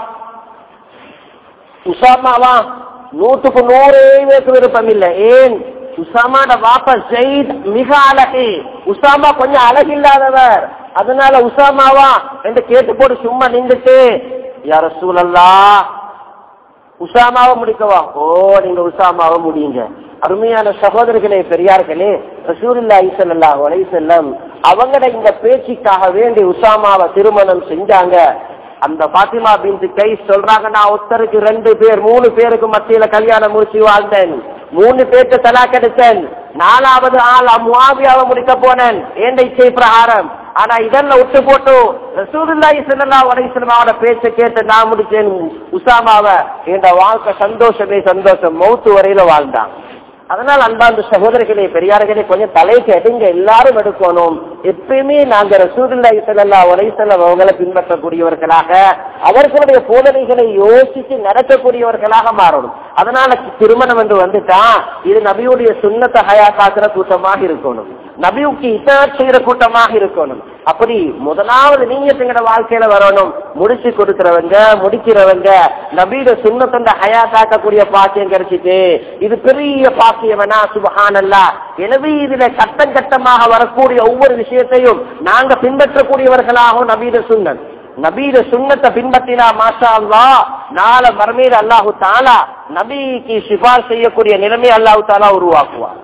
உசாமாவா நூற்றுக்கு நூறே பேருக்கு விருப்பம் இல்லை ஏன் உசாமாட வாப்பா ஜெயித் மிக அழகு உசாமா கொஞ்சம் அழகில்லாதவர் அதனால உசாமாவா என்று கேட்டு போட்டு சும்மா நின்றுட்டு யார சூழல்லா உசாமாவை முடிக்கவா ஓ நீங்க உசாமாவை முடியுங்க அருமையான சகோதரர்களே பெரியார்களே ரசூலுல்லா இசல்லா வலை செல்லம் அவங்கட இந்த பேச்சுக்காக வேண்டி உசாமாவை திருமணம் செஞ்சாங்க அந்த பாத்திமா பின் கை சொல்றாங்க நான் ஒருத்தருக்கு ரெண்டு பேர் மூணு பேருக்கு மத்தியில கல்யாணம் முடிச்சு வாழ்ந்தேன் மூணு பேருக்கு தலா கிடைச்சேன் நாலாவது ஆள் முவாவியாவை முடிக்க போனேன் ஏண்ட இச்சை பிரகாரம் ஆனா இதெல்லாம் விட்டு போட்டு ரசூலுல்லாஹி ஸல்லல்லாஹு அலைஹி வஸல்லமோட பேச்ச கேட்டு நான் முடிச்சேன் உசாமாவை என்ற வாழ்க்கை சந்தோஷமே சந்தோஷம் மௌத்து வரையில வாழ்ந்தான் அதனால் அன்பார்ந்த சகோதரர்களே பெரியார்களே கொஞ்சம் தலைக்கு எடுங்க எல்லாரும் எடுக்கணும் எப்பயுமே நாங்க ரசூதுல்லா இசலல்லா ஒலைசல்லம் அவங்களை பின்பற்றக்கூடியவர்களாக அவர்களுடைய போதனைகளை யோசித்து நடக்கக்கூடியவர்களாக மாறணும் அதனால திருமணம் என்று வந்துட்டா இது நபியுடைய சுண்ணத்தை ஹயாக்காக்குற கூட்டமாக இருக்கணும் நபிவுக்கு இத்தாட் செய்யற கூட்டமாக இருக்கணும் அப்படி முதலாவது நீங்க எங்கட வாழ்க்கையில வரணும் முடிச்சு கொடுக்கிறவங்க முடிக்கிறவங்க நபீட சுண்ணத்தந்த ஹயாத்தாக்கக்கூடிய பாக்கியம் கிடைச்சிட்டு இது பெரிய பாக்கியவனா சுபஹானல்லா எனவே இதுல கட்டம் கட்டமாக வரக்கூடிய ஒவ்வொரு விஷயத்தையும் நாங்க பின்பற்றக்கூடியவர்களாகவும் நபீட சுண்ணன் நபீட சுண்ணத்தை பின்பற்றினா மாஷா அல்லா நாள மரமீர் அல்லாஹு தாலா நபிக்கு சிபார் செய்யக்கூடிய நிலைமை அல்லாஹு தாலா உருவாக்குவார்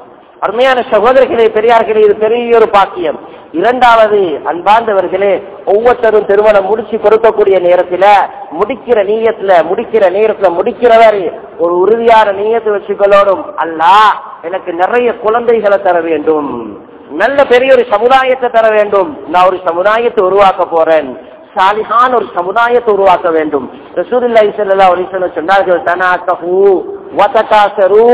அருமையான சகோதரர்களே பெரியார்களே இது பெரிய ஒரு பாக்கியம் இரண்டாவது அன்பார்ந்தவர்களே ஒவ்வொருத்தரும் திருமணம் முடிச்சு கொடுக்கக்கூடிய நேரத்துல முடிக்கிற நீயத்துல முடிக்கிற நேரத்துல முடிக்கிறவர் ஒரு உறுதியான நீயத்தை வச்சுக்கொள்ளணும் அல்லா எனக்கு நிறைய குழந்தைகளை தர வேண்டும் நல்ல பெரிய ஒரு சமுதாயத்தை தர வேண்டும் நான் ஒரு சமுதாயத்தை உருவாக்க போறேன் சாலிஹான ஒரு சமுதாயத்தை உருவாக்க வேண்டும் ரசூலுல்லாஹி ஸல்லல்லாஹு அலைஹி வஸல்லம் சொன்னார்கள் தனாகஹு வதகாசரு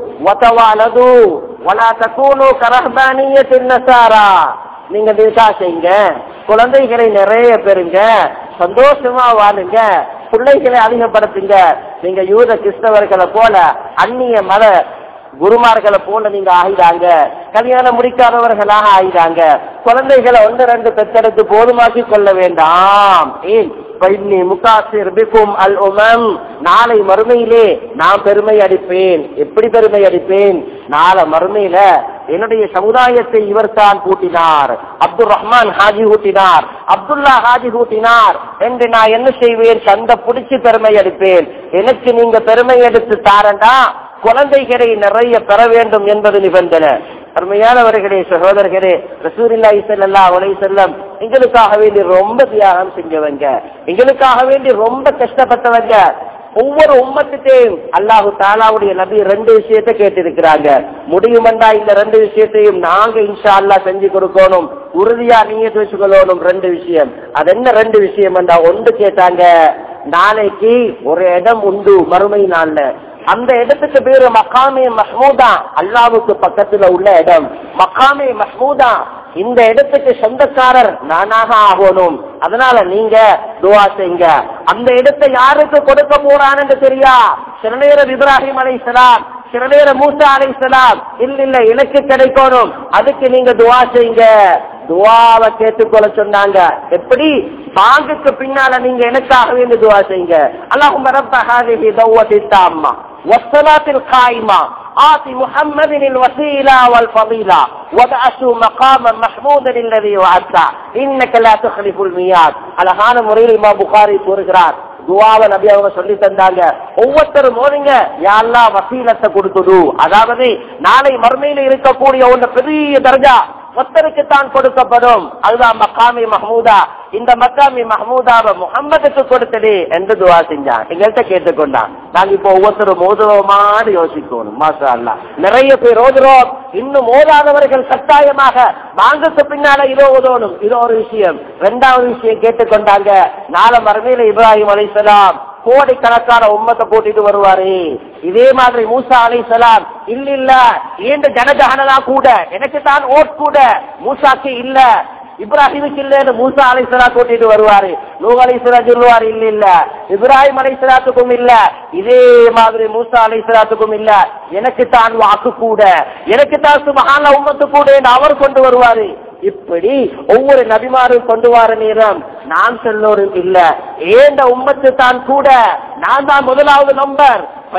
வதவாலது வலா தகூனு கரஹ்பானியத்தின் நசாரா நீங்க நிகா செய்யுங்க குழந்தைகளை நிறைய பெறுங்க சந்தோஷமா வாழுங்க பிள்ளைகளை அதிகப்படுத்துங்க நீங்க யூத கிறிஸ்தவர்களை போல அந்நிய மத குருமார்களை போல நீங்க ஆகிடாங்க கல்யாணம் முடிக்காதவர்களாக ஆகிடாங்க குழந்தைகளை ஒன்று ரெண்டு பெத்தெடுத்து போதுமாக்கி கொள்ள வேண்டாம் ஏன் பைன்னி முகாசிர் பிகும் அல் உமம் நாளை மறுமையிலே நான் பெருமை அடிப்பேன் எப்படி பெருமை அடிப்பேன் நாளை மறுமையில என்னுடைய சமுதாயத்தை இவர் தான் கூட்டினார் அப்துல் ரஹ்மான் ஹாஜி கூட்டினார் அப்துல்லா ஹாஜி கூட்டினார் என்று நான் என்ன செய்வேன் சந்த புடிச்சு பெருமை அடிப்பேன் எனக்கு நீங்க பெருமை எடுத்து தாரண்டா குழந்தைகளை நிறைய பெற வேண்டும் என்பது நிபந்தனை அருமையானவர்களே சகோதரர்களே ரசூரில்லாஹி ஸல்லல்லாஹு அலைஹி வஸல்லம் எங்களுக்காக வேண்டி ரொம்ப தியாகம் செஞ்சவங்க எங்களுக்காக வேண்டி ரொம்ப கஷ்டப்பட்டவங்க ஒவ்வொரு உம்மத்துட்டையும் அல்லாஹு தாலாவுடைய நபி ரெண்டு விஷயத்தை கேட்டிருக்கிறாங்க முடியுமெண்டா இந்த ரெண்டு விஷயத்தையும் நாங்க இன்ஷா அல்லா செஞ்சு கொடுக்கணும் உறுதியா நீங்க வச்சுக்கொள்ளணும் ரெண்டு விஷயம் அது என்ன ரெண்டு விஷயம் ஒன்று கேட்டாங்க நாளைக்கு ஒரு இடம் உண்டு மறுமை நாள்ல அந்த இடத்துக்கு பேரு மக்காமே மஹ்மூதா அல்லாவுக்கு பக்கத்துல உள்ள இடம் மக்காமே மஹ்மூதா இந்த இடத்துக்கு சொந்தக்காரர் நானாக ஆகணும் அதனால நீங்க துவா செய்யுங்க அந்த இடத்தை யாருக்கு கொடுக்க போறான்னு தெரியா சில நேரம் இப்ராஹிம் அலைசலாம் சில நேரம் மூசா அலைசலாம் இல்ல இல்ல எனக்கு கிடைக்கணும் அதுக்கு நீங்க துவா செய்யுங்க துவாவை கேட்டுக்கொள்ள சொன்னாங்க எப்படி பாங்குக்கு பின்னால நீங்க எனக்காக வேண்டி துவா செய்யுங்க அல்லாஹும் ரப்ப ஹாதிஹி தௌவத்தி தாம்மா والصلاة القائمة آت محمد الوسيلة والفضيلة وابعثه مقاما محمودا الذي وعدته إنك لا تخلف الميعاد அழகான முறையில் இமாம் புகாரி கூறுகிறார் துவாவை நபி அவங்க சொல்லி தந்தாங்க ஒவ்வொருத்தரும் மோதிங்க யாரெல்லாம் வசீலத்தை கொடுத்தது அதாவது நாளை மறுமையில இருக்கக்கூடிய ஒன்று பெரிய தர்ஜா ஒருத்தருக்கு தான் கொடுக்கப்படும் அதுதான் மக்காமி மஹமூதா இந்த மக்காமி மஹமூதாவை முகம்மதுக்கு கொடுத்தது என்று துவா செஞ்சான் எங்கள்கிட்ட கேட்டுக்கொண்டான் நாங்க இப்போ ஒவ்வொருத்தரும் மோதுறோமான்னு யோசிக்கணும் மாசா அல்லா நிறைய பேர் ஓதுறோம் இன்னும் ஓதாதவர்கள் கட்டாயமாக வாங்கக்கு பின்னால இதோ ஓதணும் இதோ ஒரு விஷயம் ரெண்டாவது விஷயம் கேட்டுக்கொண்டாங்க நாளை மறுமையில இப்ராஹிம் அலிசலாம் கோடிக்கணக்கான உம்மத்தை கூட்டிட்டு வருவாரு இதே மாதிரி மூசா அலை சலாம் இல்ல இல்ல ஏந்த ஜனஜகனதா கூட எனக்கு தான் ஓட் கூட மூசாக்கு இல்ல இப்ராஹிமுக்கு இல்லன்னு மூசா அலைசலா கூட்டிட்டு வருவாரு நூ அலைசலா சொல்லுவாரு இல்ல இல்ல இப்ராஹிம் அலைசலாத்துக்கும் இல்ல இதே மாதிரி மூசா அலைசலாத்துக்கும் இல்ல எனக்கு தான் வாக்கு கூட எனக்கு தான் சுமகான உம்மத்து கூட அவர் கொண்டு வருவாரு இப்படி ஒவ்வொரு நபிமாரும் கொண்டு வர நேரம் நான் சொல்லோரும் இல்ல ஏந்த உம்மத்து தான் கூட நான் தான் முதலாவது நம்பர்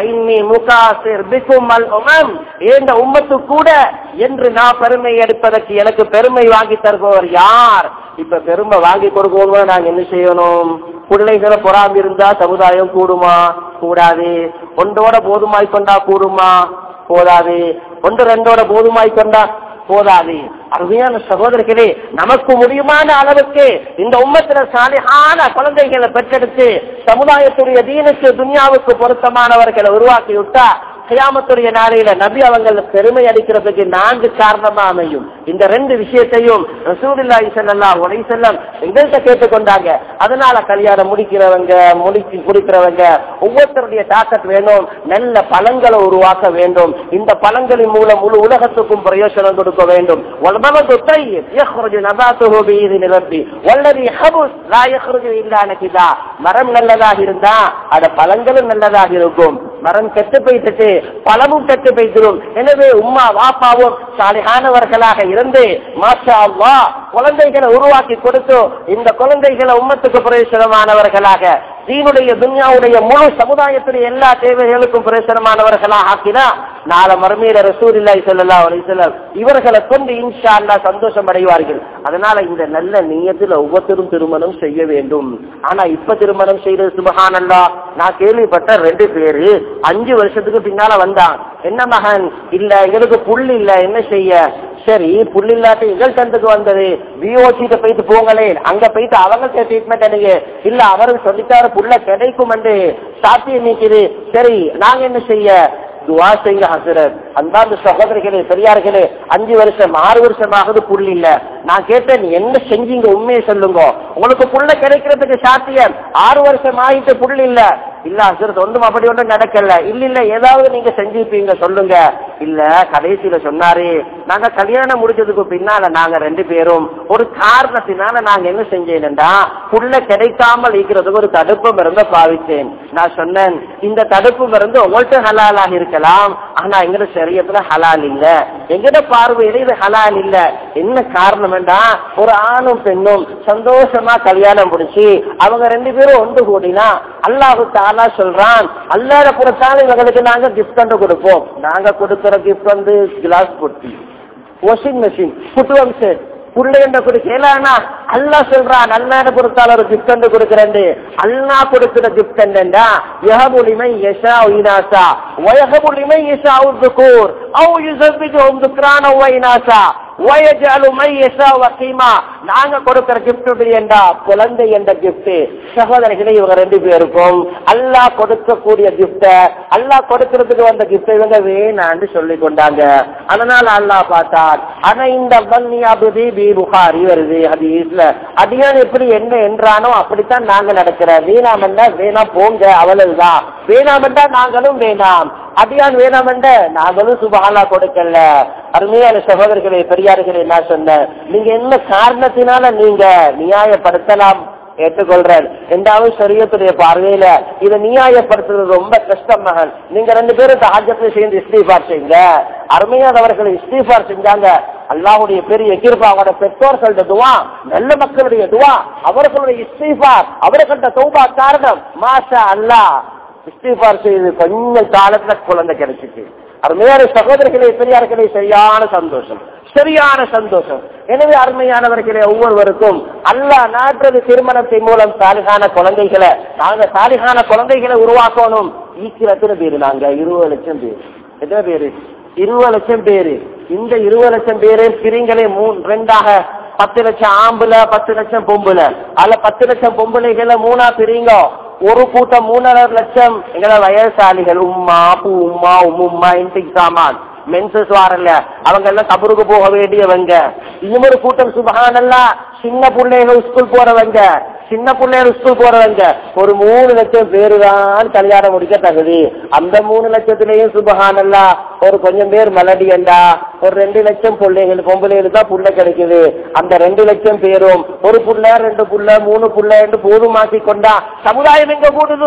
ஏந்த உம்மத்து கூட என்று நான் பெருமை எடுப்பதற்கு எனக்கு பெருமை வாங்கி தருபவர் யார் இப்ப பெருமை வாங்கி கொடுக்கணும் நாங்க என்ன செய்யணும் பிள்ளைகளை பொறாம இருந்தா சமுதாயம் கூடுமா கூடாது ஒன்றோட போதுமாய் கொண்டா கூடுமா போதாது ஒன்று ரெண்டோட போதுமாய் கொண்டா போதாது அருமையான சகோதரர்களே நமக்கு முடியுமான அளவுக்கு இந்த உம்மத்தில சாலியான குழந்தைகளை பெற்றெடுத்து சமுதாயத்துடைய தீனுக்கு துன்யாவுக்கு பொருத்தமானவர்களை உருவாக்கி விட்டா கியாமத்துடைய நாளையில நபி அவங்க பெருமை அடிக்கிறதுக்கு நான்கு காரணமா அமையும் இந்த ரெண்டு விஷயத்தையும் ரசூலுல்லாஹி ஸல்லல்லாஹு அலைஹி வஸல்லம் எங்கள்கிட்ட கேட்டுக்கொண்டாங்க அதனால கல்யாணம் முடிக்கிறவங்க முடிச்சு குடிக்கிறவங்க ஒவ்வொருத்தருடைய தாக்கத் வேணும் நல்ல பழங்களை உருவாக்க வேண்டும் இந்த பழங்களின் மூலம் முழு உலகத்துக்கும் பிரயோஜனம் கொடுக்க வேண்டும் والبلد الطيب يخرج نباته بإذن ربي والذي خبث لا يخرج إلا نكدا மரம் நல்லதாக இருந்தா அத பழங்களும் நல்லதாக இருக்கும் மரம் கெட்டு போயிட்டு பழமும் கெட்டு போய்த்திரும் எனவே உம்மா வாப்பாவும் சாலிகானவர்களாக இருந்து மாஷா அல்லா குழந்தைகளை உருவாக்கி கொடுத்து இந்த குழந்தைகளை உம்மத்துக்கு பிரயோஜனமானவர்களாக தீனுடைய துன்யாவுடைய முழு சமுதாயத்துடைய எல்லா தேவைகளுக்கும் பிரயோசனமானவர்களாக ஆக்கினா நாளை மறுமையில ரசூலில்லாஹி ஸல்லல்லாஹு அலைஹி வஸல்லம் இவர்களை கொண்டு இன்ஷா அல்லாஹ் சந்தோஷம் அடைவார்கள் அதனால இந்த நல்ல நியத்துல ஒவ்வொருத்தரும் திருமணம் செய்ய வேண்டும் ஆனா இப்ப திருமணம் செய்யறது சுபஹானல்லா நான் கேள்விப்பட்ட ரெண்டு பேரு அஞ்சு வருஷத்துக்கு பின்னால வந்தான் என்ன மகன் இல்ல எங்களுக்கு புல் இல்ல என்ன செய்ய சரி புல் இல்லாட்டி எங்கள் தந்துக்கு வந்தது விஓசிட்ட போயிட்டு போங்களே அங்க போயிட்டு அவங்க ட்ரீட்மெண்ட் எடுங்க இல்ல அவருக்கு சொல்லித்தாரு புள்ள கிடைக்கும் என்று சாத்தியம் நீக்குது சரி நாங்க என்ன செய்ய துவா செய்யுங்க ஹசரத் அந்தாண்டு சகோதரிகளே பெரியார்களே அஞ்சு வருஷம் ஆறு வருஷம் ஆகுது புல் இல்ல நான் கேட்டேன் நீ என்ன செஞ்சீங்க உண்மையை சொல்லுங்க உங்களுக்கு புள்ள கிடைக்கிறதுக்கு சாத்தியம் ஆறு வருஷம் ஆகிட்டு புல் இல்ல இல்ல ஹசரத் ஒன்றும் அப்படி ஒன்றும் நடக்கல இல்ல இல்ல ஏதாவது நீங்க செஞ்சிருப்பீங்க சொல்லுங்க இல்ல கடைசியில சொன்னாரு நாங்க கல்யாணம் முடிச்சதுக்கு பின்னால நாங்க ரெண்டு பேரும் ஒரு காரணத்தினால நாங்க என்ன செஞ்சேன்டா புள்ள கிடைக்காமல் இருக்கிறதுக்கு ஒரு தடுப்பு மருந்த பாவிச்சேன் நான் சொன்னேன் இந்த தடுப்பு மருந்து உங்கள்கிட்ட ஹலாலாக இருக்கலாம் ஆனா எங்கட சரியத்துல ஹலால் இல்ல எங்கட பார்வையில இது ஹலால் இல்ல என்ன காரணம் ஒரு ஆணும் பெண்ணும் சந்தோஷமா கல்யாணம் முடிச்சு அவங்க ரெண்டு பேரும் ஒன்று கூடினா அல்லாஹு தாலா சொல்றான் அல்லாத புறத்தால இவங்களுக்கு நாங்க கிஃப்ட் கண்டு கொடுப்போம் நாங்க கொடுக்கிற கிஃப்ட் வந்து கிளாஸ் பொட்டி வாஷிங் மெஷின் புட்டுவம் செட் புள்ளையண்ட கொடுக்கலானா அல்லா சொல்றான் அல்லாட பொறுத்தால ஒரு கிஃப்ட் வந்து கொடுக்கிறேன் அல்லா கொடுக்கிற கிஃப்ட் என்னண்டா யஹபுலிமை யஷா இனாசா வயஹபுலிமை யஷா உதுகூர் அவு யுஸபிஜுஹும் துக்ரான வைனாசா வயஜஅலு மை யஷா வகீமா நாங்க கொடுக்கிற கிஃப்ட் என்றா குழந்தை என்ற கிஃப்ட் சகோதரிகளே இவங்க ரெண்டு பேருக்கும் அல்லாஹ் கொடுக்கக்கூடிய கிஃப்ட அல்லாஹ் கொடுக்கிறதுக்கு வந்த கிஃப்ட் இவங்க வேணான்னு சொல்லி கொண்டாங்க அதனால அல்லாஹ் பார்த்தார் ஆனா இந்த பன்னியாபுதி பி புகாரி வருது ஹதீஸ்ல அடியான் எப்படி என்ன என்றானோ அப்படித்தான் நாங்க நடக்கிற வேணாம் என்ன வேணாம் போங்க அவ்வளவுதான் வேணாம் என்றா நாங்களும் வேணாம் அடியான் வேணாம் என்ற நாங்களும் சுபஹாலா கொடுக்கல அருமையான சகோதரர்களே பெரியார்களே நான் சொன்னேன் நீங்க என்ன காரணத்தினால நீங்க நியாயப்படுத்தலாம் ஏற்றுக்கொள்றேன் ரெண்டாவது சரியத்துடைய பார்வையில இதை நியாயப்படுத்துறது ரொம்ப கஷ்டம் மகன் நீங்க ரெண்டு பேரும் தாஜத்தை சேர்ந்து இஸ்தீஃபார் செய்யுங்க அருமையானவர்கள் இஸ்தீஃபார் செஞ்சாங்க அல்லாஹுடைய பெரிய கிருப்பா அவரோட பெற்றோர்கள்ட துவா நல்ல மக்களுடைய துவா அவர்களுடைய இஸ்தீஃபார் அவர்கள்ட்ட தௌபா காரணம் மாஷா அல்லாஹ் இஸ்தீஃபார் செய்து கொஞ்ச காலத்துல குழந்தை கிடைச்சிச்சு அருமையான சகோதரர்களே பெரியார்களே சரியான சந்தோஷம் சரியான சந்தோஷம் எனவே அருமையானவர்களே ஒவ்வொருவருக்கும் அல்லாஹ் நாட்டுறது திருமணத்தின் மூலம் சாலிகான குழந்தைகளை நாங்க சாலிகான குழந்தைகளை உருவாக்கணும் ஈக்கிரத்துல பேரு நாங்க இருபது லட்சம் பேர் எத்தனை பேரு இருபது லட்சம் பேரு இந்த இருபது லட்சம் பேரு பிரிங்களே மூணு ரெண்டாக பத்து லட்சம் ஆம்புல பத்து லட்சம் பொம்புல அதுல பத்து லட்சம் பொம்பளைகளை மூணா பிரிங்க ஒரு கூட்டம் மூணரை லட்சம் எங்களை வயசாளிகள் உம்மா பூ உம்மா உம்மும்மா இன்றைக்கு சாமான் மென்சஸ் வாரல்ல அவங்க எல்லாம் கபருக்கு போக வேண்டியவங்க இன்னொரு கூட்டம் சுபகானல்லா சின்ன பிள்ளைகள் ஸ்கூல் போறவங்க சின்ன பிள்ளைகள் ஸ்கூல் போறவங்க ஒரு மூணு லட்சம் பேரு தான் கல்யாணம் முடிக்க தகுதி அந்த மூணு லட்சத்திலேயும் சுபகானல்லா ஒரு கொஞ்சம் பேர் மலடியண்டா ஒரு ரெண்டு லட்சம் பிள்ளைகள் பொம்பளைகளுக்கு தான் புள்ள கிடைக்குது அந்த ரெண்டு லட்சம் பேரும் ஒரு புள்ள ரெண்டு புள்ள மூணு புள்ள என்று போதுமாக்கி கொண்டா சமுதாயம் எங்க கூடுது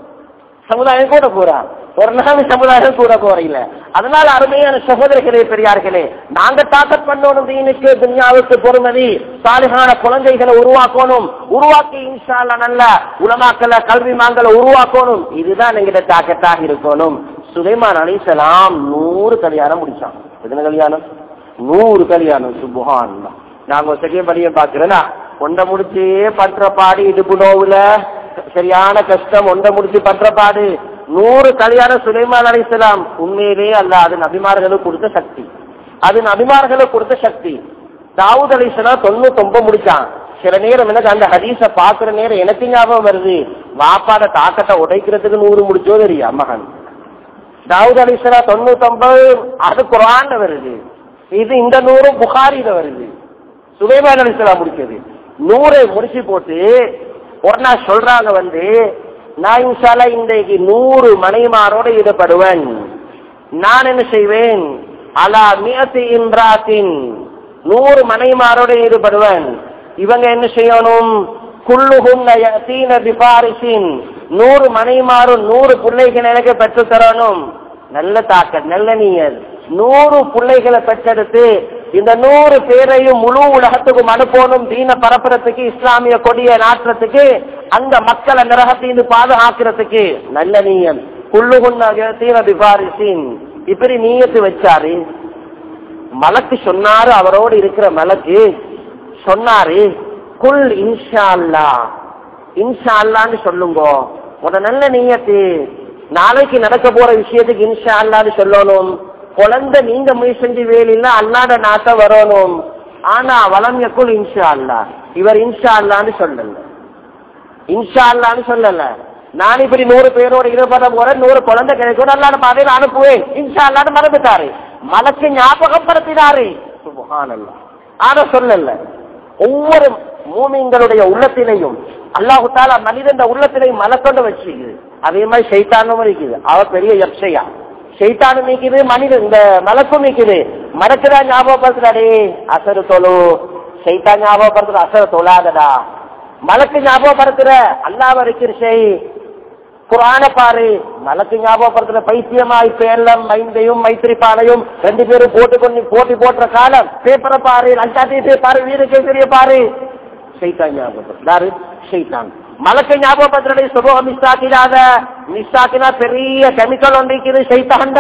சமுதாயம் கூட போறா ஒரு நாள் சமுதாயம் கூட போறீங்க அதனால அருமையான சகோதரர்களே பெரியார்களே நாங்க தாக்கத் பண்ணணும் தீனுக்கு துன்யாவுக்கு பொறுமதி சாலிகான குழந்தைகளை உருவாக்கணும் உருவாக்கி இன்ஷால்ல நல்ல உலமாக்கல கல்வி மாங்களை உருவாக்கணும் இதுதான் எங்கிட்ட தாக்கத்தாக இருக்கணும் சுலைமான் அலிசலாம் நூறு கல்யாணம் முடிச்சான் எத்தனை கல்யாணம் நூறு கல்யாணம் சுபஹான் நாங்க செகண்ட் படியம் பாக்குறேன்னா ஒன்றை முடிச்சே பற்ற பாடு இடுப்பு நோவுல சரியான கஷ்டம் ஒன்றை முடிச்சு பற்ற பாடு நூறு கல்யாணம் சுலைமான் அலிசலாம் உண்மையிலே அல்ல அது நபிமார்களுக்கு கொடுத்த சக்தி அது நபிமார்களுக்கு கொடுத்த சக்தி தாவூத் அலிசலாம் தொண்ணூத்தி ஒன்பது முடிச்சான் சில நேரம் எனக்கு அந்த ஹதீஸ பாக்குற நேரம் எனக்கு ஞாபகம் வருது வாப்பாட தாக்கத்தை உடைக்கிறதுக்கு நூறு முடிச்சோ தெரியா மகன் தாவூத் அலிசலா தொண்ணூத்தி ஒன்பது அது குரான்ல வருது இது இந்த நூறு புகாரில வருது சுலைமான் அலிசலா முடிச்சது நூறை முடிச்சு போட்டு ஒரு நாள் சொல்றாங்க வந்து நான் இன்ஷால்லா இன்றைக்கு நூறு மனைமாரோட ஈடுபடுவேன் நான் என்ன செய்வேன் அலா மியத்து இன்றாத்தின் நூறு மனைமாரோட ஈடுபடுவேன் இவங்க என்ன செய்யணும் குள்ளுகும் பிபாரிசின் நூறு மனைமாரும் நூறு பிள்ளைகள் எனக்கு பெற்று தரணும் நல்ல தாக்க நல்ல நீயல் நூறு பிள்ளைகளை பெற்றெடுத்து இந்த நூறு பேரையும் முழு உலகத்துக்கும் அனுப்பணும் தீன பரப்புறதுக்கு இஸ்லாமிய கொடிய நாட்டுறதுக்கு அங்க மக்களை நரகத்திலிருந்து பாதுகாக்கிறதுக்கு நல்ல நீயம் குள்ளுகுன்ன இப்படி நீயத்து வச்சாரு மலக்கு சொன்னாரு அவரோடு இருக்கிற மலக்கு சொன்னாரு குல் இன்ஷா அல்லா இன்ஷா அல்லான்னு சொல்லுங்க உட நல்ல நீயத்து நாளைக்கு நடக்க போற விஷயத்துக்கு இன்ஷா அல்லான்னு சொல்லணும் குழந்தை நீங்க முயற்சி செஞ்சு வேலையில அல்லாட நாட்ட வரணும் ஆனா வளம் எக்குள் இன்ஷா அல்லா இவர் இன்ஷா அல்லான்னு சொல்லல இன்ஷா அல்லான்னு சொல்லல நான் இப்படி நூறு பேரோட ஈடுபட போறேன் நூறு குழந்தை கிடைக்கும் அல்லாட பாதையில அனுப்புவேன் இன்ஷா அல்லான்னு மறந்துட்டாரு மலக்கு ஞாபகப்படுத்தினாரு சுபஹானல்லாஹ். ஆனா சொல்லல ஒவ்வொரு மூமிங்களுடைய உள்ளத்திலையும் அல்லாஹு தாலா மனிதன் உள்ளத்திலையும் மலக்கொண்டு வச்சிருக்குது அதே மாதிரி சைத்தானும் இருக்குது அவ பெரிய யப்சையா சைத்தானும் நீக்குது மனிதன் இந்த மலக்கும் நீக்குது மறக்குதா ஞாபகப்படுத்துறாடே அசரு தொழு சைத்தான் ஞாபகப்படுத்துற அசரு தொழாதடா மலக்கு ஞாபகப்படுத்துற அல்லாஹ் இருக்கிற செய் குரான பாரு மலக்கு ஞாபகப்படுத்துற பைத்தியமாய் பேர்லம் மைந்தையும் மைத்திரிப்பாலையும் ரெண்டு பேரும் போட்டு கொண்டு போட்டி போட்டுற காலம் பேப்பரை பாரு லஞ்சாத்தி பாரு வீடு கேசரிய பாரு ஷைத்தான் ஞாபகப்படுத்து யாரு ஷைத்தான் மலக்கை ஞாபகப்படுத்துறதை சுபம் மிஸ் ஆக்கிடாத மிஸ் ஆக்கினா பெரிய கெமிக்கல் ஒன்று இருக்குது ஷைத்தாண்ட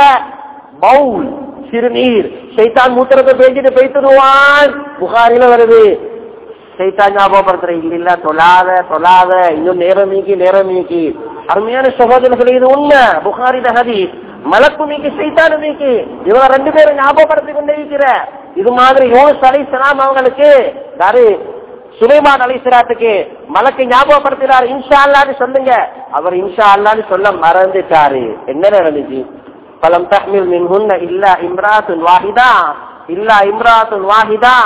பவுல் சிறுநீர் ஷைத்தான் மூத்திரத்தை பேசிட்டு பேத்துருவான் புகாரில வருது சைத்தான் ஞாபகப்படுத்துற இல்ல இல்ல தொழாத தொழாத இன்னும் நேரம் நீக்கி நேரம் நீக்கி அருமையான சகோதரர்கள் இது உண்மை புகாரி ஹதி மலக்கு நீக்கி சைத்தானு நீக்கி இவங்க ரெண்டு பேரும் ஞாபகப்படுத்தி கொண்டே இருக்கிற இது மாதிரி யோஸ் அலை சலாம் அவங்களுக்கு யாரு சுலைமான் அலிஸ்லாத்துக்கு மலக்கு ஞாபகப்படுத்தினார் இன்ஷா அல்லான்னு சொல்லுங்க அவர் இன்ஷா அல்லான்னு சொல்ல மறந்துட்டாரு என்ன நடந்துச்சு பலம் தஹ்மில் மின்ஹுன்ன இல்லா இம்ராத்துன் வாஹிதா இல்லா இம்ராத்துன் வாஹிதா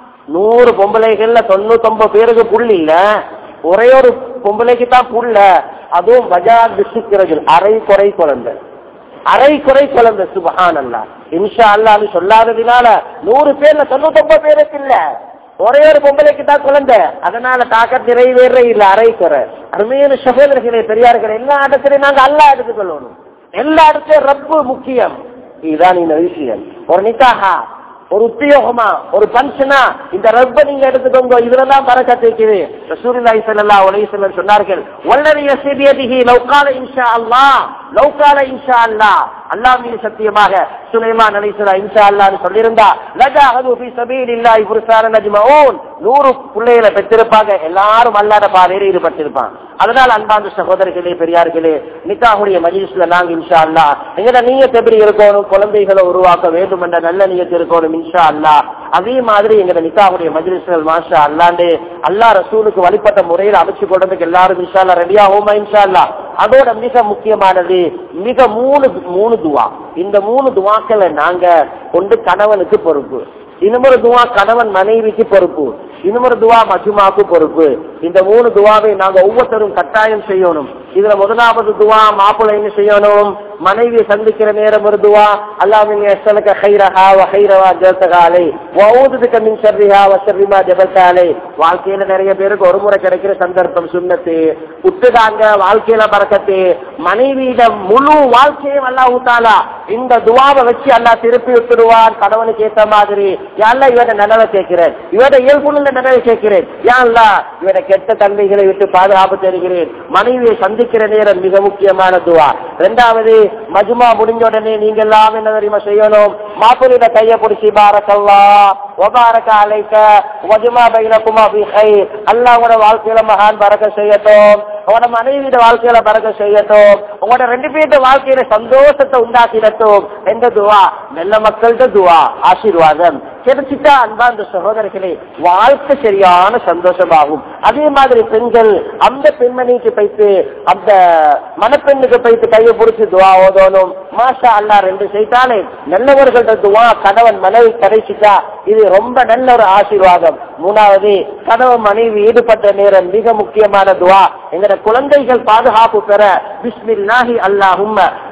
நூறு பொம்பளைகள்ல தொண்ணூத்தொன்பது பேருக்கு புல் இல்ல ஒரே ஒரு பொம்பளைக்கு தான் புல்ல அதுவும் பஜார் டிஸ்ட்ரிக்ட் அரை குறை குழந்தை அரை குறை குழந்தை சுபஹான் அல்லா இன்ஷா அல்லான்னு சொல்லாததுனால நூறு பேர்ல தொண்ணூத்தொன்பது பேருக்கு இல்ல ஒரே ஒரு பொம்பளைக்கு தான் குழந்தை அதனால தாக்க நிறைவேற இல்ல அரை குறை அருமையான சகோதரர்களே பெரியார்களே எல்லா இடத்துலயும் நாங்க அல்லா எடுத்துக்கொள்ளணும் எல்லா இடத்துலயும் ரப்பு முக்கியம் இதுதான் இந்த விஷயம் ஒரு நிக்காகா ஒரு உத்தியோகமா ஒரு பங்கனா இந்த ரப்ப நீங்க எடுத்துக்கோங்க இதுலதான் பறக்கத்து இருக்குது ரசூலுல்லாஹி ஸல்லல்லாஹு அலைஹி வஸல்லம் சொன்னார்கள் வல்லதி யஸிபியதிஹி லௌகால இன்ஷா அல்லாஹ் லௌகால இன்ஷா அல்லாஹ் அல்லாஹ் மீது சத்தியமாக சுலைமான் அலைஹிஸ்ஸலாம் இன்ஷா அல்லாஹ்னு சொல்லியிருந்தா லஜாஹது ஃபீ சபீலில்லாஹி ஃபுர்சான நஜ்மஊன் நூறு பிள்ளைகளை பெற்றிருப்பாங்க எல்லாரும் அல்லாத பாதையில ஈடுபட்டிருப்பாங்க அதனால அன்பாந்த சகோதரர்களே பெரியார்களே நிக்காவுடைய மஜிலிஸ்ல நாங்க இன்ஷா அல்லா எங்கட நீயத்தை எப்படி இருக்கணும் குழந்தைகளை உருவாக்க வேண்டும் என்ற நல்ல நீயத்து இருக்கணும் இன்ஷா அல்லா அதே மாதிரி எங்கட நிக்காவுடைய மஜிலிஸ்கள் மாஷா அல்லாண்டு அல்லா ரசூலுக்கு வழிபட்ட முறையில் அமைச்சு கொடுறதுக்கு எல்லாரும் இன்ஷா அல்லா ரெடியா ஹோமா இன்ஷா அல்லா அதோட மிக முக்கியமானது மிக மூணு மூணு துவா இந்த மூணு துவாக்களை நாங்க கொண்டு கணவனுக்கு பொறுப்பு இன்னொரு துவா கணவன் மனைவிக்கு பொறுப்பு இன்னொரு துவா மஜுமாக்கு பொறுப்பு இந்த மூணு துவாவை நாங்க ஒவ்வொருத்தரும் கட்டாயம் செய்யணும் இதுல முதலாவது துவா மாப்பிள்ளை என்ன செய்யணும் மனைவியை சந்திக்கிற நேரம் ஒரு துவா அல்லாமின் எஸ்ஸலக கைரஹா வ கைரவா ஜல்தகாலை வஊதுதுக மின் ஷர்ரிஹா வ ஷர்ரிமா ஜபல்தாலை வாழ்க்கையில நிறைய பேருக்கு ஒரு முறை கிடைக்கிற சந்தர்ப்பம் சுண்ணத்து உட்டுதாங்க வாழ்க்கையில பறக்கத்து மனைவியிட முழு வாழ்க்கையும் அல்லாஹ் தாலா இந்த துவாவை வச்சு அல்லாஹ் திருப்பி விட்டுடுவான் கணவனுக்கு ஏத்த மாதிரி யாழ்லா இவட நனவை கேட்கிறேன் இவட இயல்புள்ள நனவை கேட்கிறேன் யாழ்லா இவட கெட்ட தன்மைகளை விட்டு பாதுகாப்பு தருகிறேன் மனைவியை சந்திக்கிற நேரம் மிக முக்கியமான துவா ரெண்டாவது மஜுமா முடிஞ்ச உடனே நீங்க எல்லாம் என்ன தெரியுமா செய்யணும் மாப்பிள்ளையிட கைய பிடிச்சி பாரக்கல்லா ஒபாரக்க அழைக்க மஜுமா பைனக்குமா பிஹை அல்லாஹ் உங்களோட வாழ்க்கையில மகான் பறக்க செய்யட்டும் உங்களோட மனைவியோட வாழ்க்கையில பறக்க செய்யட்டும் உங்களோட ரெண்டு பேருட வாழ்க்கையில சந்தோஷத்தை உண்டாக்கிடட்டும் எந்த துவா நல்ல மக்கள்கிட்ட துவா ஆசீர்வாதம் கிடைச்சிட்டா அன்பாந்த சகோதரர்களே வாழ்க்கை சரியான சந்தோஷமாகும் அதே மாதிரி பெண்கள் அந்த பெண்மணிக்கு போயிட்டு அந்த மணப்பெண்ணுக்கு போயிட்டு கையை பிடிச்சி துவா ஓதணும் மாஷா அல்லா ரெண்டு செய்தாலே நல்லவர்கள்ட்ட துவா கணவன் மனைவி கிடைச்சிட்டா இது ரொம்ப நல்ல ஒரு ஆசீர்வாதம் மூணாவது கணவன் மனைவி ஈடுபட்ட நேரம் மிக முக்கியமான துவா எங்கட குழந்தைகள் பாதுகாப்பு பெற பிஸ்மில்லாஹி அல்லாஹும்ம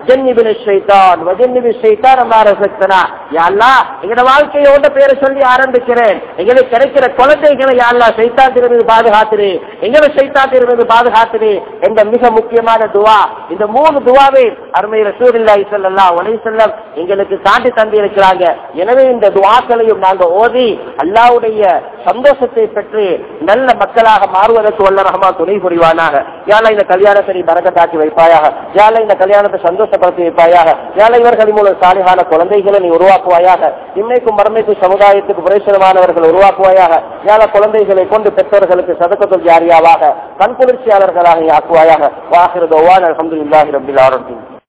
ஜன்னிபின் ஷைத்தான் வஜன்னிபி ஷைத்தான் அம்மா ரசக்தனா யாழ்லா எங்களோட வாழ்க்கையோட பேரை சொல்லி ஆரம்பிக்கிறேன் எங்களுக்கு கிடைக்கிற குழந்தைகளை யாழ்லா சைத்தாத்திலிருந்து பாதுகாத்துரு எங்களை சைத்தாத்திலிருந்து பாதுகாத்துரு என்ற மிக முக்கியமான துவா இந்த மூணு துவாவை அருமை ரசூலில்லாஹி ஸல்லல்லாஹு அலைஹி வஸல்லம் எங்களுக்கு காட்டி தந்து இருக்கிறாங்க எனவே இந்த துவாக்களையும் நாங்க ஓதி அல்லாஹ்வுடைய சந்தோஷத்தை பெற்று நல்ல மக்களாக மாறுவதற்கு வல்ல ரஹ்மா துணை புரிவானாக யாழ இந்த கல்யாணத்தை நீ பறக்கத்தாக்கி வைப்பாயாக யாழ இந்த கல்யாணத்தை சந்தோஷப்படுத்தி வைப்பாயாக யாழ இவர்களின் மூலம் சாலிகான குழந்தைகளை நீ உருவாக்குவாயாக இன்னைக்கும் மறுமைக்கும் சமுதாயத்துக்கு பிரேசனமானவர்கள் உருவாக்குவாயாக யாழ குழந்தைகளை கொண்டு பெற்றோர்களுக்கு சதக்கத்தில் ஜாரியாவாக கண் குளிர்ச்சியாளர்களாக நீ ஆக்குவாயாக வாகிறது ஒவ்வான் அலமதுல்லாஹி ரபில் ஆரோக்கியம்